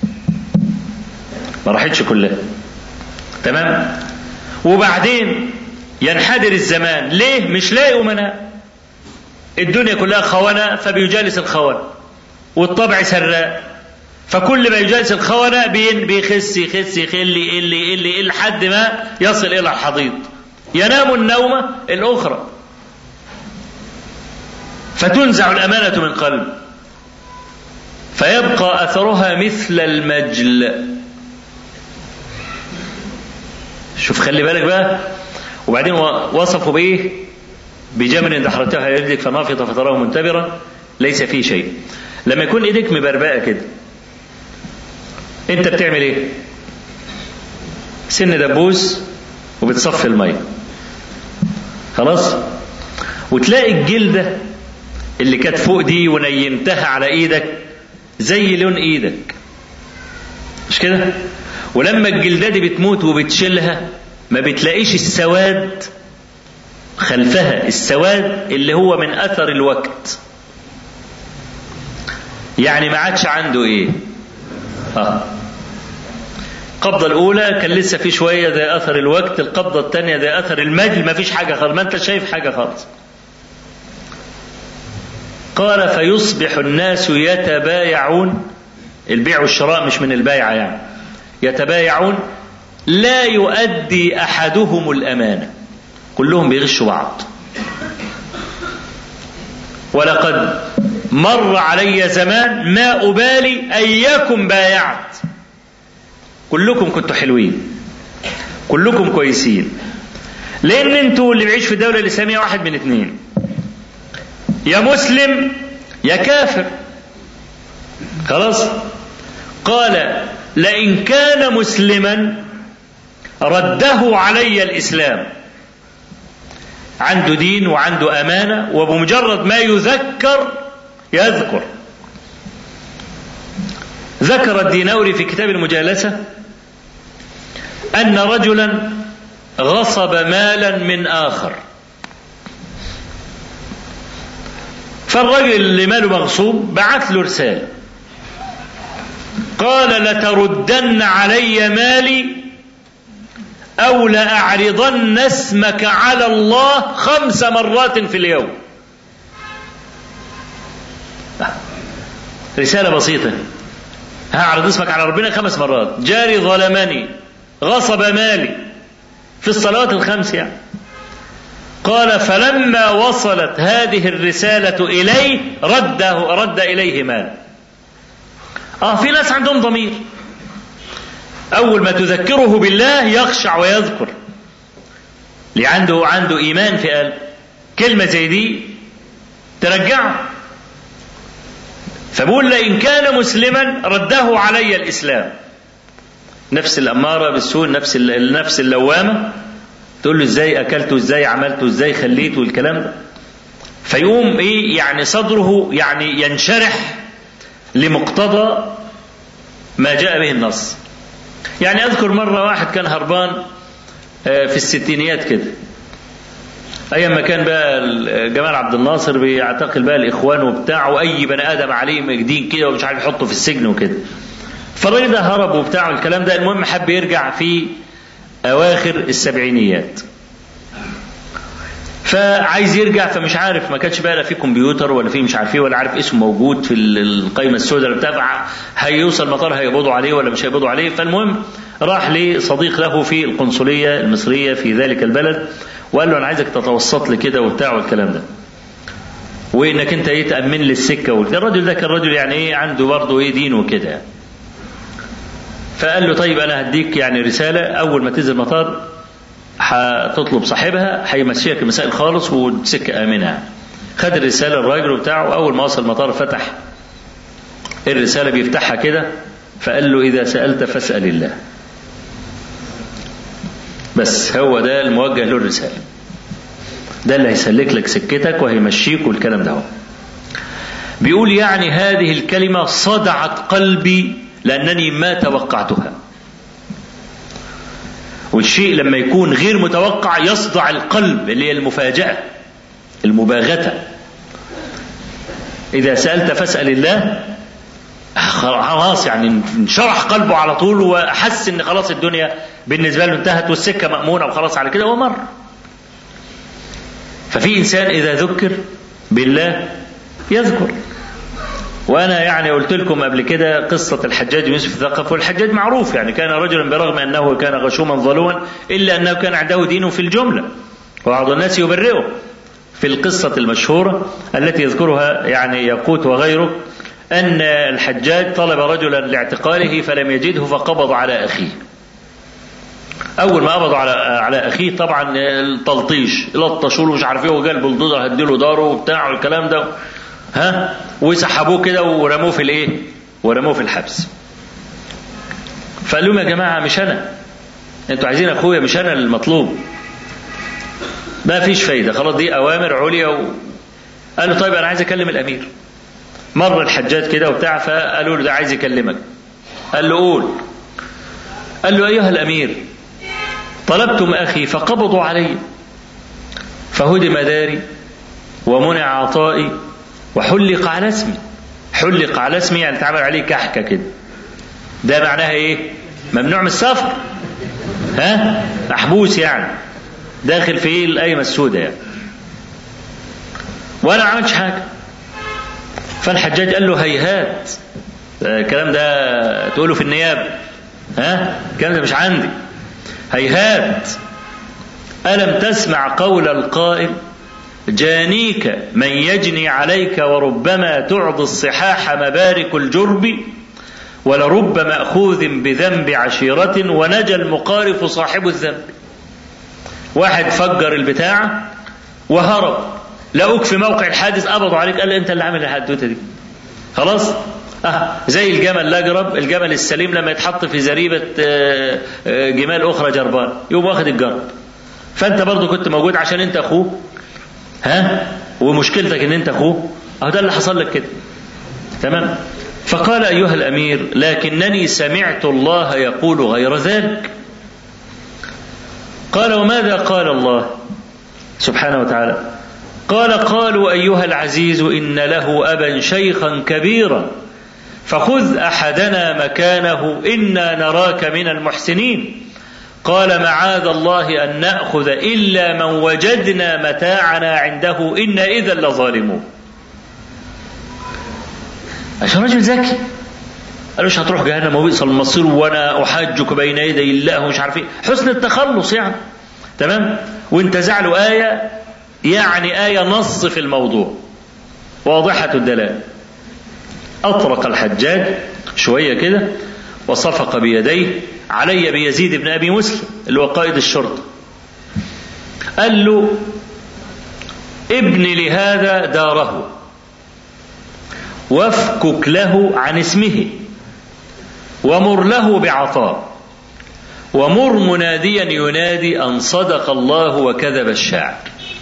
ما راحتش كلها تمام وبعدين ينحدر الزمان ليه مش لاقي امناء الدنيا كلها خونه فبيجالس الخونه والطبع سراء فكل ما يجالس الخونه بيخس يخس يخل يقل يقل يقل لحد ما يصل الى الحضيض ينام النومة الأخرى فتنزع الأمانة من قلب فيبقى أثرها مثل المجل شوف خلي بالك بقى وبعدين وصفوا بإيه بجمر دحرتها يدك فنافضة فتراه منتبرا ليس فيه شيء لما يكون ايديك مبربقه كده انت بتعمل ايه سن دبوس وبتصفي الميه خلاص وتلاقي الجلده اللي كانت فوق دي ونيمتها على ايدك زي لون ايدك مش كده ولما الجلده دي بتموت وبتشيلها ما بتلاقيش السواد خلفها السواد اللي هو من اثر الوقت يعني ما عادش عنده ايه اه القبضة الأولى كان لسه في شوية زي أثر الوقت، القبضة الثانية زي أثر المجل، ما فيش حاجة خالص، ما أنت شايف حاجة خالص. قال فيصبح الناس يتبايعون البيع والشراء مش من البيعة يعني يتبايعون لا يؤدي أحدهم الأمانة كلهم بيغشوا بعض ولقد مر علي زمان ما أبالي أيكم بايعت كلكم كنتوا حلوين كلكم كويسين لأن انتوا اللي بيعيش في الدولة الإسلامية واحد من اتنين يا مسلم يا كافر خلاص قال لئن كان مسلما رده علي الإسلام عنده دين وعنده أمانة وبمجرد ما يذكر يذكر ذكر الدينوري في كتاب المجالسة أن رجلا غصب مالا من آخر فالرجل اللي ماله مغصوب بعث له رسالة قال لتردن علي مالي أو لأعرضن اسمك على الله خمس مرات في اليوم رسالة بسيطة هعرض اسمك على ربنا خمس مرات جاري ظلمني غصب مالي في الصلوات الخمس يعني قال فلما وصلت هذه الرسالة إليه رده رد إليه مال آه في ناس عندهم ضمير أول ما تذكره بالله يخشع ويذكر اللي عنده عنده إيمان في قلب كلمة زي دي ترجعه فبقول لئن كان مسلما رده علي الإسلام نفس الأمارة بالسوء نفس النفس اللوامة تقول له ازاي اكلته ازاي عملته ازاي خليته الكلام ده فيقوم ايه يعني صدره يعني ينشرح لمقتضى ما جاء به النص يعني اذكر مره واحد كان هربان في الستينيات كده ايام ما كان بقى جمال عبد الناصر بيعتقل بقى الاخوان وبتاع واي بني ادم عليه مجدين كده ومش عارف يحطه في السجن وكده فالراجل ده هرب وبتاع الكلام ده المهم حب يرجع في اواخر السبعينيات فعايز يرجع فمش عارف ما كانش بقى لا في كمبيوتر ولا في مش عارف ايه ولا عارف اسمه موجود في القائمه السوداء بتاع هيوصل مطار هيقبضوا عليه ولا مش هيقبضوا عليه فالمهم راح لصديق له في القنصليه المصريه في ذلك البلد وقال له انا عايزك تتوسط لي كده وبتاع والكلام ده وانك انت ايه تامن لي السكه والراجل ده كان رجل يعني ايه عنده برضه ايه دين وكده فقال له طيب انا هديك يعني رساله اول ما تنزل المطار هتطلب صاحبها هيمشيك المسائل خالص والسكه امنه خد الرساله الراجل بتاعه اول ما وصل المطار فتح الرساله بيفتحها كده فقال له اذا سالت فاسال الله بس هو ده الموجه له الرساله ده اللي هيسلك لك سكتك وهيمشيك والكلام ده بيقول يعني هذه الكلمه صدعت قلبي لأنني ما توقعتها والشيء لما يكون غير متوقع يصدع القلب اللي هي المفاجأة المباغتة إذا سألت فاسأل الله خلاص يعني انشرح قلبه على طول وأحس إن خلاص الدنيا بالنسبة له انتهت والسكة مأمونة وخلاص على كده ومر ففي إنسان إذا ذكر بالله يذكر وانا يعني قلت لكم قبل كده قصه الحجاج يوسف الثقف والحجاج معروف يعني كان رجلا برغم انه كان غشوما ظلوما الا انه كان عنده دين في الجمله وبعض الناس يبرئه في القصة المشهورة التي يذكرها يعني يقوت وغيره أن الحجاج طلب رجلا لاعتقاله فلم يجده فقبض على أخيه اول ما قبضوا على على اخيه طبعا التلطيش لطشوا له مش عارف ايه وجا البلدوزر هديله داره وبتاع والكلام ده ها وسحبوه كده ورموه في الايه؟ ورموه في الحبس. فقال لهم يا جماعه مش انا انتوا عايزين اخويا مش انا المطلوب. ما فيش فايده خلاص دي اوامر عليا و... قال له طيب انا عايز اكلم الامير. مر الحجاج كده وبتاع فقالوا له ده عايز يكلمك. قال له قول. قال له ايها الامير طلبتم أخي فقبضوا علي فهدم داري ومنع عطائي وحلق على اسمي حلق على اسمي يعني اتعمل عليه كحكة كده ده معناها ايه ممنوع من السفر ها محبوس يعني داخل في ايه القايمة السوداء يعني وانا ما عملتش حاجة فالحجاج قال له هيهات الكلام ده تقوله في النيابة ها الكلام ده مش عندي هيهات ألم تسمع قول القائل جانيك من يجني عليك وربما تعضي الصحاح مبارك الجرب ولرب مأخوذ بذنب عشيرة ونجا المقارف صاحب الذنب واحد فجر البتاع وهرب لقوك في موقع الحادث قبضوا عليك قال انت اللي عامل الحدوته دي خلاص آه زي الجمل الأجرب الجمل السليم لما يتحط في زريبة آه آه جمال أخرى جربان يقوم واخد الجرب فأنت برضو كنت موجود عشان أنت أخوه ها ومشكلتك أن أنت أخوه أهو ده اللي حصل لك كده تمام فقال أيها الأمير لكنني سمعت الله يقول غير ذلك قال وماذا قال الله سبحانه وتعالى قال قالوا أيها العزيز إن له أبا شيخا كبيرا فخذ احدنا مكانه انا نراك من المحسنين قال معاذ الله ان ناخذ الا من وجدنا متاعنا عنده انا اذا لظالمون عشان رجل ذكي قالوش هتروح جهنم وبئس المصير وانا احاجك بين يدي الله ومش عارف ايه حسن التخلص يعني تمام وانتزع له ايه يعني ايه نص في الموضوع واضحه الدلاله أطرق الحجاج شوية كده وصفق بيديه علي بيزيد بن أبي مسلم اللي هو قائد الشرطة قال له ابن لهذا داره وافكك له عن اسمه ومر له بعطاء ومر مناديا ينادي أن صدق الله وكذب الشاعر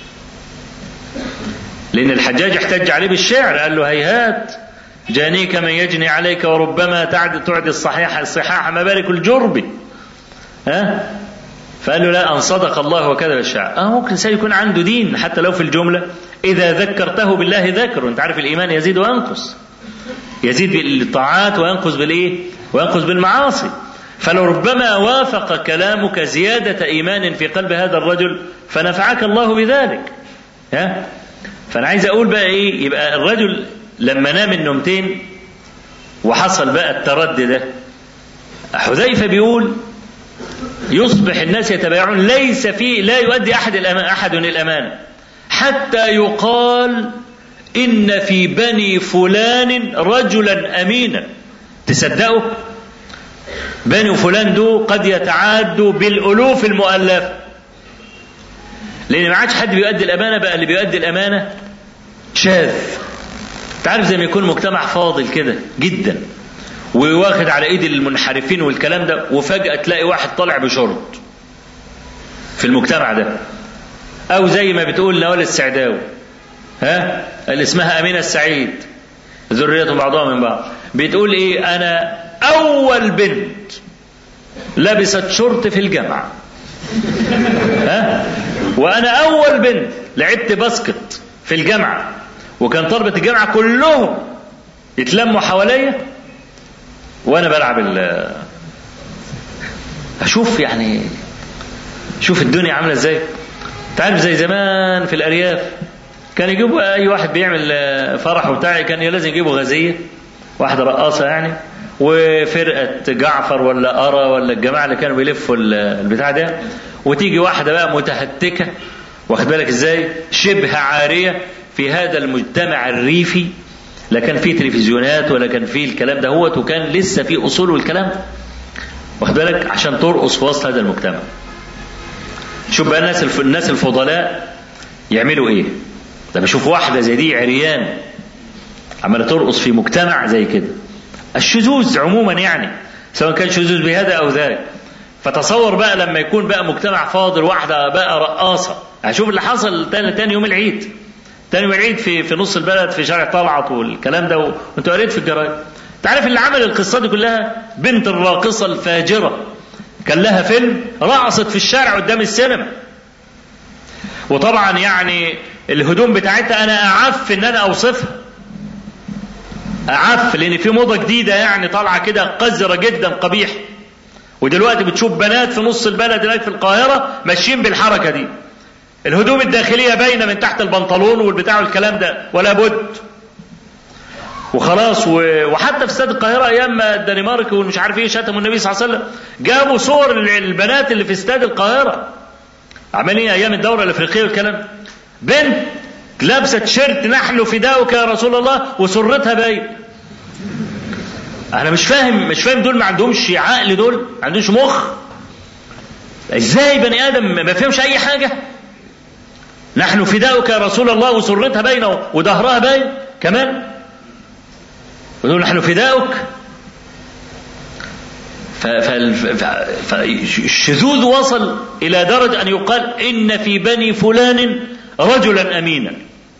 لأن الحجاج احتج عليه بالشعر قال له هيهات جانيك من يجني عليك وربما تعد تعدي الصحيح الصحاح مبارك الجرب ها فقال له لا ان صدق الله وكذب الشعر اه ممكن الانسان يكون عنده دين حتى لو في الجمله اذا ذكرته بالله ذكر انت عارف الايمان يزيد وينقص يزيد بالطاعات وينقص بالايه وينقص بالمعاصي فلو ربما وافق كلامك زيادة إيمان في قلب هذا الرجل فنفعك الله بذلك ها فأنا عايز أقول بقى إيه يبقى الرجل لما نام النومتين وحصل بقى التردي ده حذيفة بيقول يصبح الناس يتبايعون ليس فيه لا يؤدي أحد الأمان أحد الأمانة حتى يقال إن في بني فلان رجلا أمينا تصدقوا بني فلان دو قد يتعادوا بالألوف المؤلفة لأن ما عادش حد بيؤدي الأمانة بقى اللي بيؤدي الأمانة شاذ تعرف زي ما يكون مجتمع فاضل كده جدا وواخد على ايد المنحرفين والكلام ده وفجأة تلاقي واحد طالع بشرط في المجتمع ده او زي ما بتقول نوال السعداوي ها اللي اسمها امينه السعيد ذريه بعضها من بعض بتقول ايه انا اول بنت لبست شرط في الجامعه ها وانا اول بنت لعبت باسكت في الجامعه وكان طلبه الجامعه كلهم يتلموا حواليا وانا بلعب ال اشوف يعني شوف الدنيا عامله ازاي تعرف زي زمان في الارياف كان يجيبوا اي واحد بيعمل فرح وبتاع كان لازم يجيبوا غزيه واحده رقاصه يعني وفرقه جعفر ولا ارى ولا الجماعه اللي كانوا بيلفوا البتاع ده وتيجي واحده بقى متهتكه واخد بالك ازاي شبه عارية في هذا المجتمع الريفي لا كان فيه تلفزيونات ولا كان فيه الكلام ده هو وكان لسه فيه اصول والكلام واخد بالك عشان ترقص في وسط هذا المجتمع شوف بقى الناس الف... الناس الفضلاء يعملوا ايه ده بشوف واحدة زي دي عريان عمالة ترقص في مجتمع زي كده الشذوذ عموما يعني سواء كان شذوذ بهذا او ذاك فتصور بقى لما يكون بقى مجتمع فاضل واحدة بقى رقاصة هشوف اللي حصل تاني, تاني يوم العيد تاني يوم العيد في في نص البلد في شارع طلعت والكلام ده وانت قريت في الجرايد تعرف اللي عمل القصة دي كلها بنت الراقصة الفاجرة كان لها فيلم رقصت في الشارع قدام السينما وطبعا يعني الهدوم بتاعتها انا اعف ان انا اوصفها اعف لان في موضه جديده يعني طالعه كده قذره جدا قبيح ودلوقتي بتشوف بنات في نص البلد هناك في القاهره ماشيين بالحركه دي الهدوم الداخليه باينه من تحت البنطلون والبتاع والكلام ده ولا بد وخلاص وحتى في استاد القاهره ايام ما الدنمارك والمش عارف ايه شتموا النبي صلى الله عليه وسلم جابوا صور البنات اللي في استاد القاهره عمالين ايام الدوره الافريقيه والكلام بنت لابسه تيشيرت نحن فداؤك يا رسول الله وسرتها باين انا مش فاهم مش فاهم دول ما عندهمش عقل دول ما عندهمش مخ ازاي بني ادم ما فهمش اي حاجه نحن فداؤك يا رسول الله وسرتها باينه وظهرها باين كمان ونقول نحن فداؤك فالشذوذ وصل إلى درجة أن يقال إن في بني فلان رجلا أمينا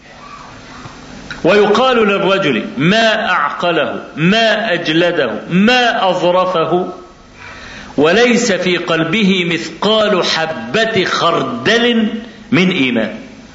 ويقال للرجل ما أعقله ما أجلده ما أظرفه وليس في قلبه مثقال حبة خردل من إيمان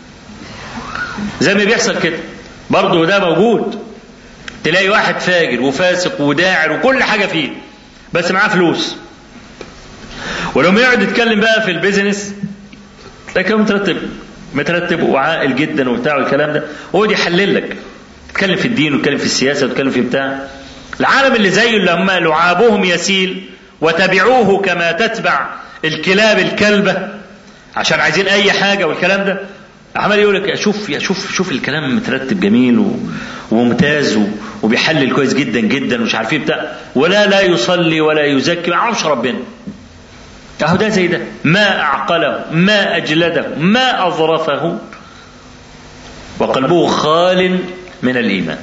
زي ما بيحصل كده برضه ده موجود تلاقي واحد فاجر وفاسق وداعر وكل حاجة فيه بس معاه فلوس ولما يقعد يتكلم بقى في البيزنس تلاقيه مترتب مترتب وعاقل جدا وبتاع والكلام ده هو يحلل لك يتكلم في الدين ويتكلم في السياسه ويتكلم في بتاع العالم اللي زيه اللي هم لعابهم يسيل وتبعوه كما تتبع الكلاب الكلبه عشان عايزين اي حاجه والكلام ده عمال يقول لك شوف شوف شوف الكلام مترتب جميل و... وممتاز و... وبيحلل كويس جدا جدا ومش عارف ايه بتاع ولا لا يصلي ولا يزكي ما يعرفش ربنا اهو ده زي ده ما اعقله ما اجلده ما اظرفه وقلبه خال من الايمان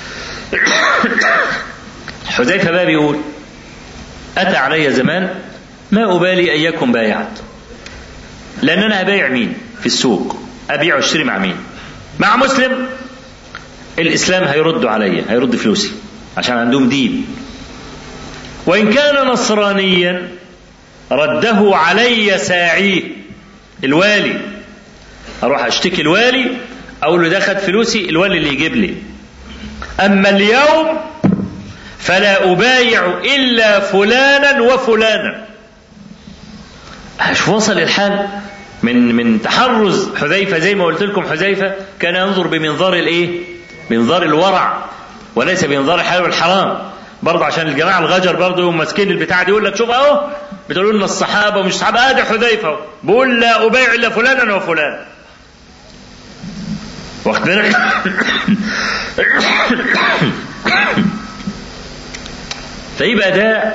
حذيفه بقى بيقول اتى علي زمان ما ابالي اياكم بايعت لان انا هبايع مين في السوق ابيع واشتري مع مين مع مسلم الاسلام هيرد عليا هيرد فلوسي عشان عندهم دين وان كان نصرانيا رده علي ساعيه الوالي اروح اشتكي الوالي اقول له ده خد فلوسي الوالي اللي يجيب لي اما اليوم فلا ابايع الا فلانا وفلانا شوف وصل الحال من من تحرز حذيفه زي ما قلت لكم حذيفه كان ينظر بمنظار الايه؟ منظار الورع وليس بمنظار الحلال والحرام برضه عشان الجماعه الغجر برضه يوم ماسكين البتاع دي يقول لك شوف اهو بتقولوا لنا الصحابه ومش الصحابه ادي حذيفه بقول لا ابايع الا فلانا وفلان واخد بالك فيبقى ده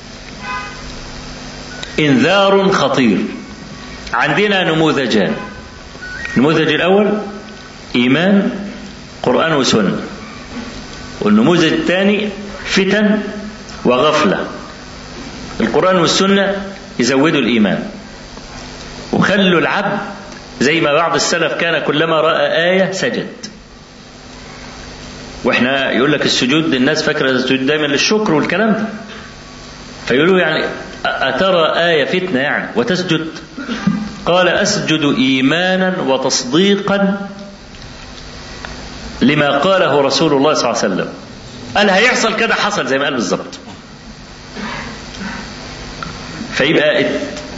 انذار خطير عندنا نموذجان النموذج الاول ايمان قران وسنه والنموذج الثاني فتن وغفله القران والسنه يزودوا الايمان وخلوا العبد زي ما بعض السلف كان كلما راى ايه سجد واحنا يقول لك السجود الناس فاكره السجود دايما للشكر والكلام ده فيقولوا يعني أترى آية فتنة يعني وتسجد قال أسجد إيمانا وتصديقا لما قاله رسول الله صلى الله عليه وسلم قال هيحصل كده حصل زي ما قال بالظبط فيبقى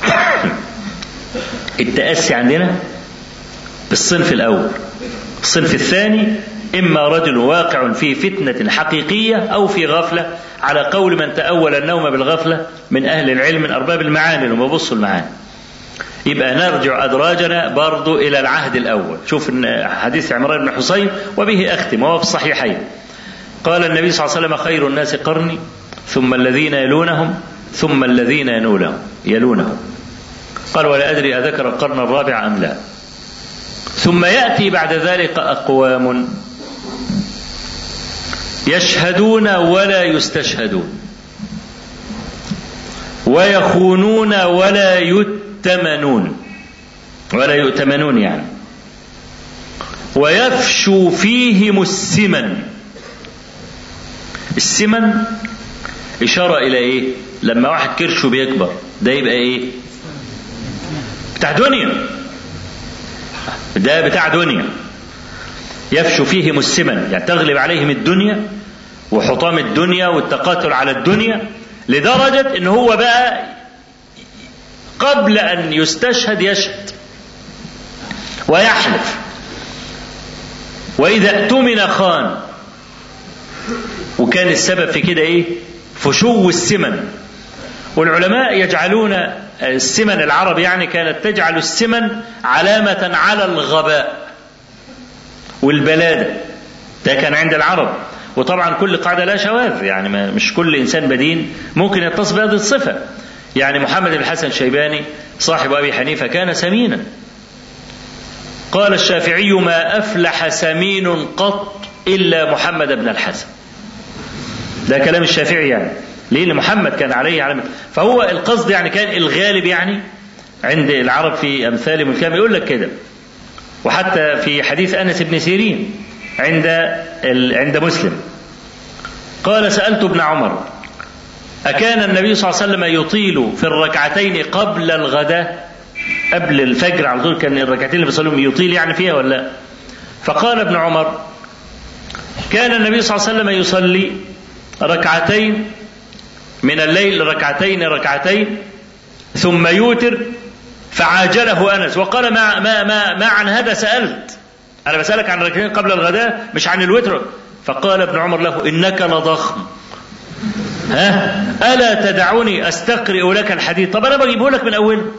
التأسي عندنا بالصنف الأول الصنف الثاني إما رجل واقع في فتنة حقيقية أو في غفلة على قول من تأول النوم بالغفلة من أهل العلم من أرباب المعاني لما بصوا المعاني يبقى نرجع أدراجنا برضو إلى العهد الأول شوف حديث عمران بن حصين وبه أختم وهو في الصحيحين قال النبي صلى الله عليه وسلم خير الناس قرني ثم الذين يلونهم ثم الذين يلونهم يلونهم قال ولا أدري أذكر القرن الرابع أم لا ثم يأتي بعد ذلك أقوام يشهدون ولا يستشهدون ويخونون ولا يؤتمنون ولا يؤتمنون يعني ويفشو فيهم السمن السمن إشارة إلى إيه؟ لما واحد كرشه بيكبر ده يبقى إيه؟ بتاع دنيا ده بتاع دنيا يفشو فيهم السمن يعني تغلب عليهم الدنيا وحطام الدنيا والتقاتل على الدنيا لدرجة ان هو بقى قبل ان يستشهد يشهد ويحلف واذا اؤتمن خان وكان السبب في كده ايه فشو السمن والعلماء يجعلون السمن العرب يعني كانت تجعل السمن علامة على الغباء والبلادة ده كان عند العرب وطبعا كل قاعدة لا شواذ يعني ما مش كل إنسان بدين ممكن يتصف بهذه الصفة يعني محمد بن الحسن الشيباني صاحب أبي حنيفة كان سمينا قال الشافعي ما أفلح سمين قط إلا محمد بن الحسن ده كلام الشافعي يعني ليه لأن محمد كان عليه علامة فهو القصد يعني كان الغالب يعني عند العرب في أمثالهم الكلام يقول لك كده وحتى في حديث أنس بن سيرين عند عند مسلم قال سألت ابن عمر أكان النبي صلى الله عليه وسلم يطيل في الركعتين قبل الغداء قبل الفجر على طول كان الركعتين اللي بيصليهم يطيل يعني فيها ولا لا فقال ابن عمر كان النبي صلى الله عليه وسلم يصلي ركعتين من الليل ركعتين ركعتين ثم يوتر فعاجله انس وقال ما ما ما ما عن هذا سالت انا بسالك عن ركعتين قبل الغداء مش عن الوتر فقال ابن عمر له انك لضخم ها الا تدعوني استقرئ لك الحديث طب انا بجيبه لك من اوله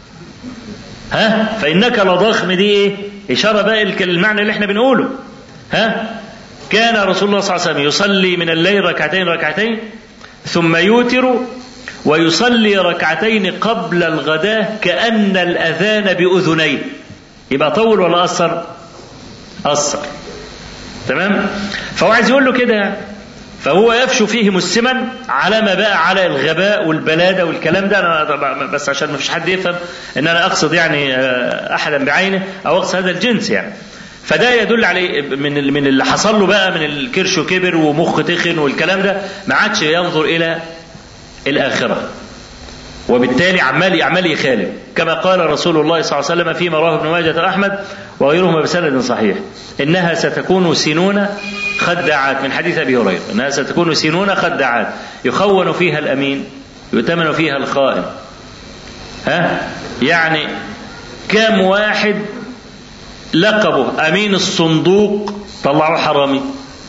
ها فانك لضخم دي ايه اشاره بقى المعنى اللي احنا بنقوله ها كان رسول الله صلى الله عليه وسلم يصلي من الليل ركعتين ركعتين ثم يوتر ويصلي ركعتين قبل الغداء كأن الأذان بأذنيه يبقى طول ولا قصر؟ قصر تمام؟ فهو عايز يقول له كده يعني فهو يفشو فيهم السمن علامة بقى على الغباء والبلادة والكلام ده أنا بس عشان ما فيش حد يفهم إن أنا أقصد يعني أحدا بعينه أو أقصد هذا الجنس يعني فده يدل عليه من من اللي حصل له بقى من الكرش كبر ومخ تخن والكلام ده ما عادش ينظر الى الاخره وبالتالي عمال عمال يخالف كما قال رسول الله صلى الله عليه وسلم فيما رواه ابن ماجه احمد وغيرهما بسند صحيح انها ستكون سنون خداعات من حديث ابي هريره انها ستكون سنون خداعات يخون فيها الامين يؤتمن فيها الخائن ها يعني كم واحد لقبه امين الصندوق طلعوه حرامي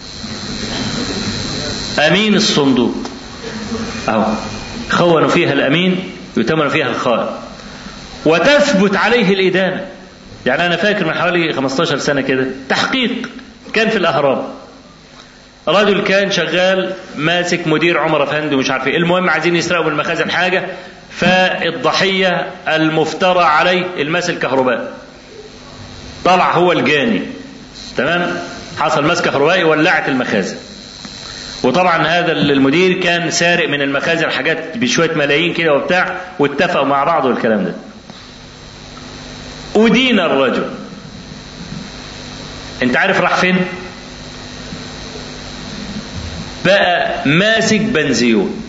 امين الصندوق اهو خونوا فيها الامين يؤتمن فيها الخائن وتثبت عليه الادانه يعني انا فاكر من حوالي 15 سنه كده تحقيق كان في الاهرام رجل كان شغال ماسك مدير عمر افندي ومش عارف ايه المهم عايزين يسرقوا من المخازن حاجه فالضحيه المفترى عليه الماس الكهرباء طلع هو الجاني تمام حصل مس كهربائي ولعت المخازن وطبعا هذا المدير كان سارق من المخازن حاجات بشويه ملايين كده وبتاع واتفقوا مع بعض والكلام ده أدين الرجل انت عارف راح فين بقى ماسك بنزيون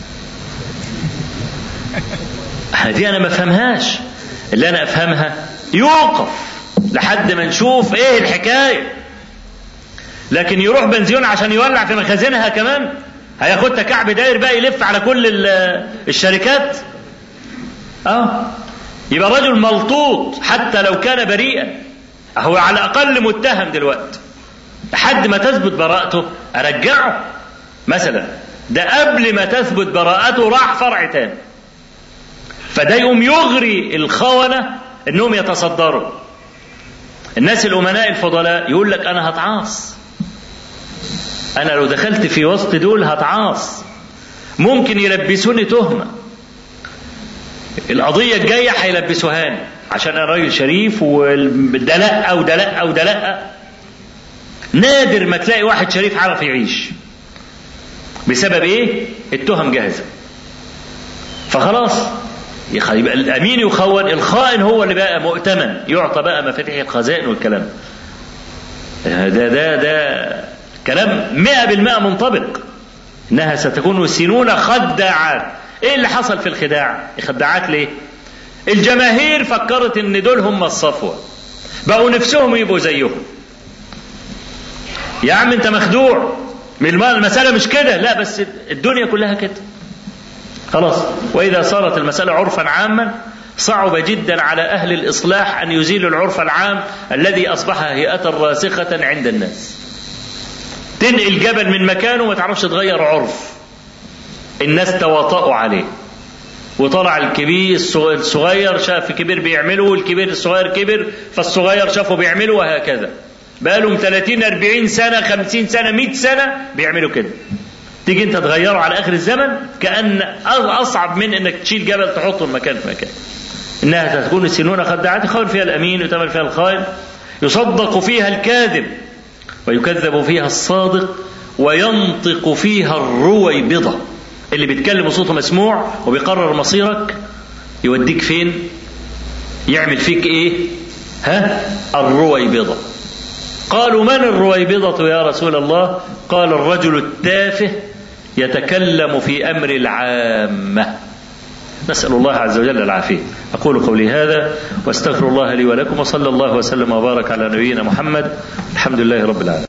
دي انا ما افهمهاش اللي انا افهمها يوقف لحد ما نشوف ايه الحكايه لكن يروح بنزيون عشان يولع في مخازنها كمان هياخدها كعب داير بقى يلف على كل الشركات اه يبقى رجل ملطوط حتى لو كان بريئا هو على الاقل متهم دلوقتي لحد ما تثبت براءته ارجعه مثلا ده قبل ما تثبت براءته راح فرع تاني فده يقوم يغري الخونة انهم يتصدروا الناس الأمناء الفضلاء يقول لك أنا هتعاص أنا لو دخلت في وسط دول هتعاص ممكن يلبسوني تهمة القضية الجاية هيلبسوهاني عشان أنا راجل شريف وده لأ وده لأ وده لأ نادر ما تلاقي واحد شريف عرف يعيش بسبب ايه؟ التهم جاهزة فخلاص يبقى الامين يخون الخائن هو اللي بقى مؤتمن يعطى بقى مفاتيح الخزائن والكلام ده ده ده كلام مئة بالمئة منطبق انها ستكون سنون خداعات ايه اللي حصل في الخداع خداعات ليه الجماهير فكرت ان دول هم الصفوة بقوا نفسهم يبقوا زيهم يا عم انت مخدوع المسألة مش كده لا بس الدنيا كلها كده خلاص وإذا صارت المسألة عرفا عاما صعب جدا على أهل الإصلاح أن يزيلوا العرف العام الذي أصبح هيئة راسخة عند الناس تنقل جبل من مكانه ما تعرفش تغير عرف الناس تواطؤوا عليه وطلع الكبير الصغير شاف الكبير بيعمله والكبير الصغير كبر فالصغير شافه بيعمله وهكذا بقالهم 30 40 سنة 50 سنة 100 سنة بيعملوا كده تيجي انت تغيره على اخر الزمن كان اصعب من انك تشيل جبل تحطه المكان في مكان انها تكون سنون خداعات يخون فيها الامين وتمل فيها الخائن يصدق فيها الكاذب ويكذب فيها الصادق وينطق فيها الرويبضة اللي بيتكلم صوته مسموع وبيقرر مصيرك يوديك فين يعمل فيك ايه ها الرويبضة قالوا من الرويبضة يا رسول الله قال الرجل التافه يتكلم في أمر العامة نسأل الله عز وجل العافية أقول قولي هذا واستغفر الله لي ولكم وصلى الله وسلم وبارك على نبينا محمد الحمد لله رب العالمين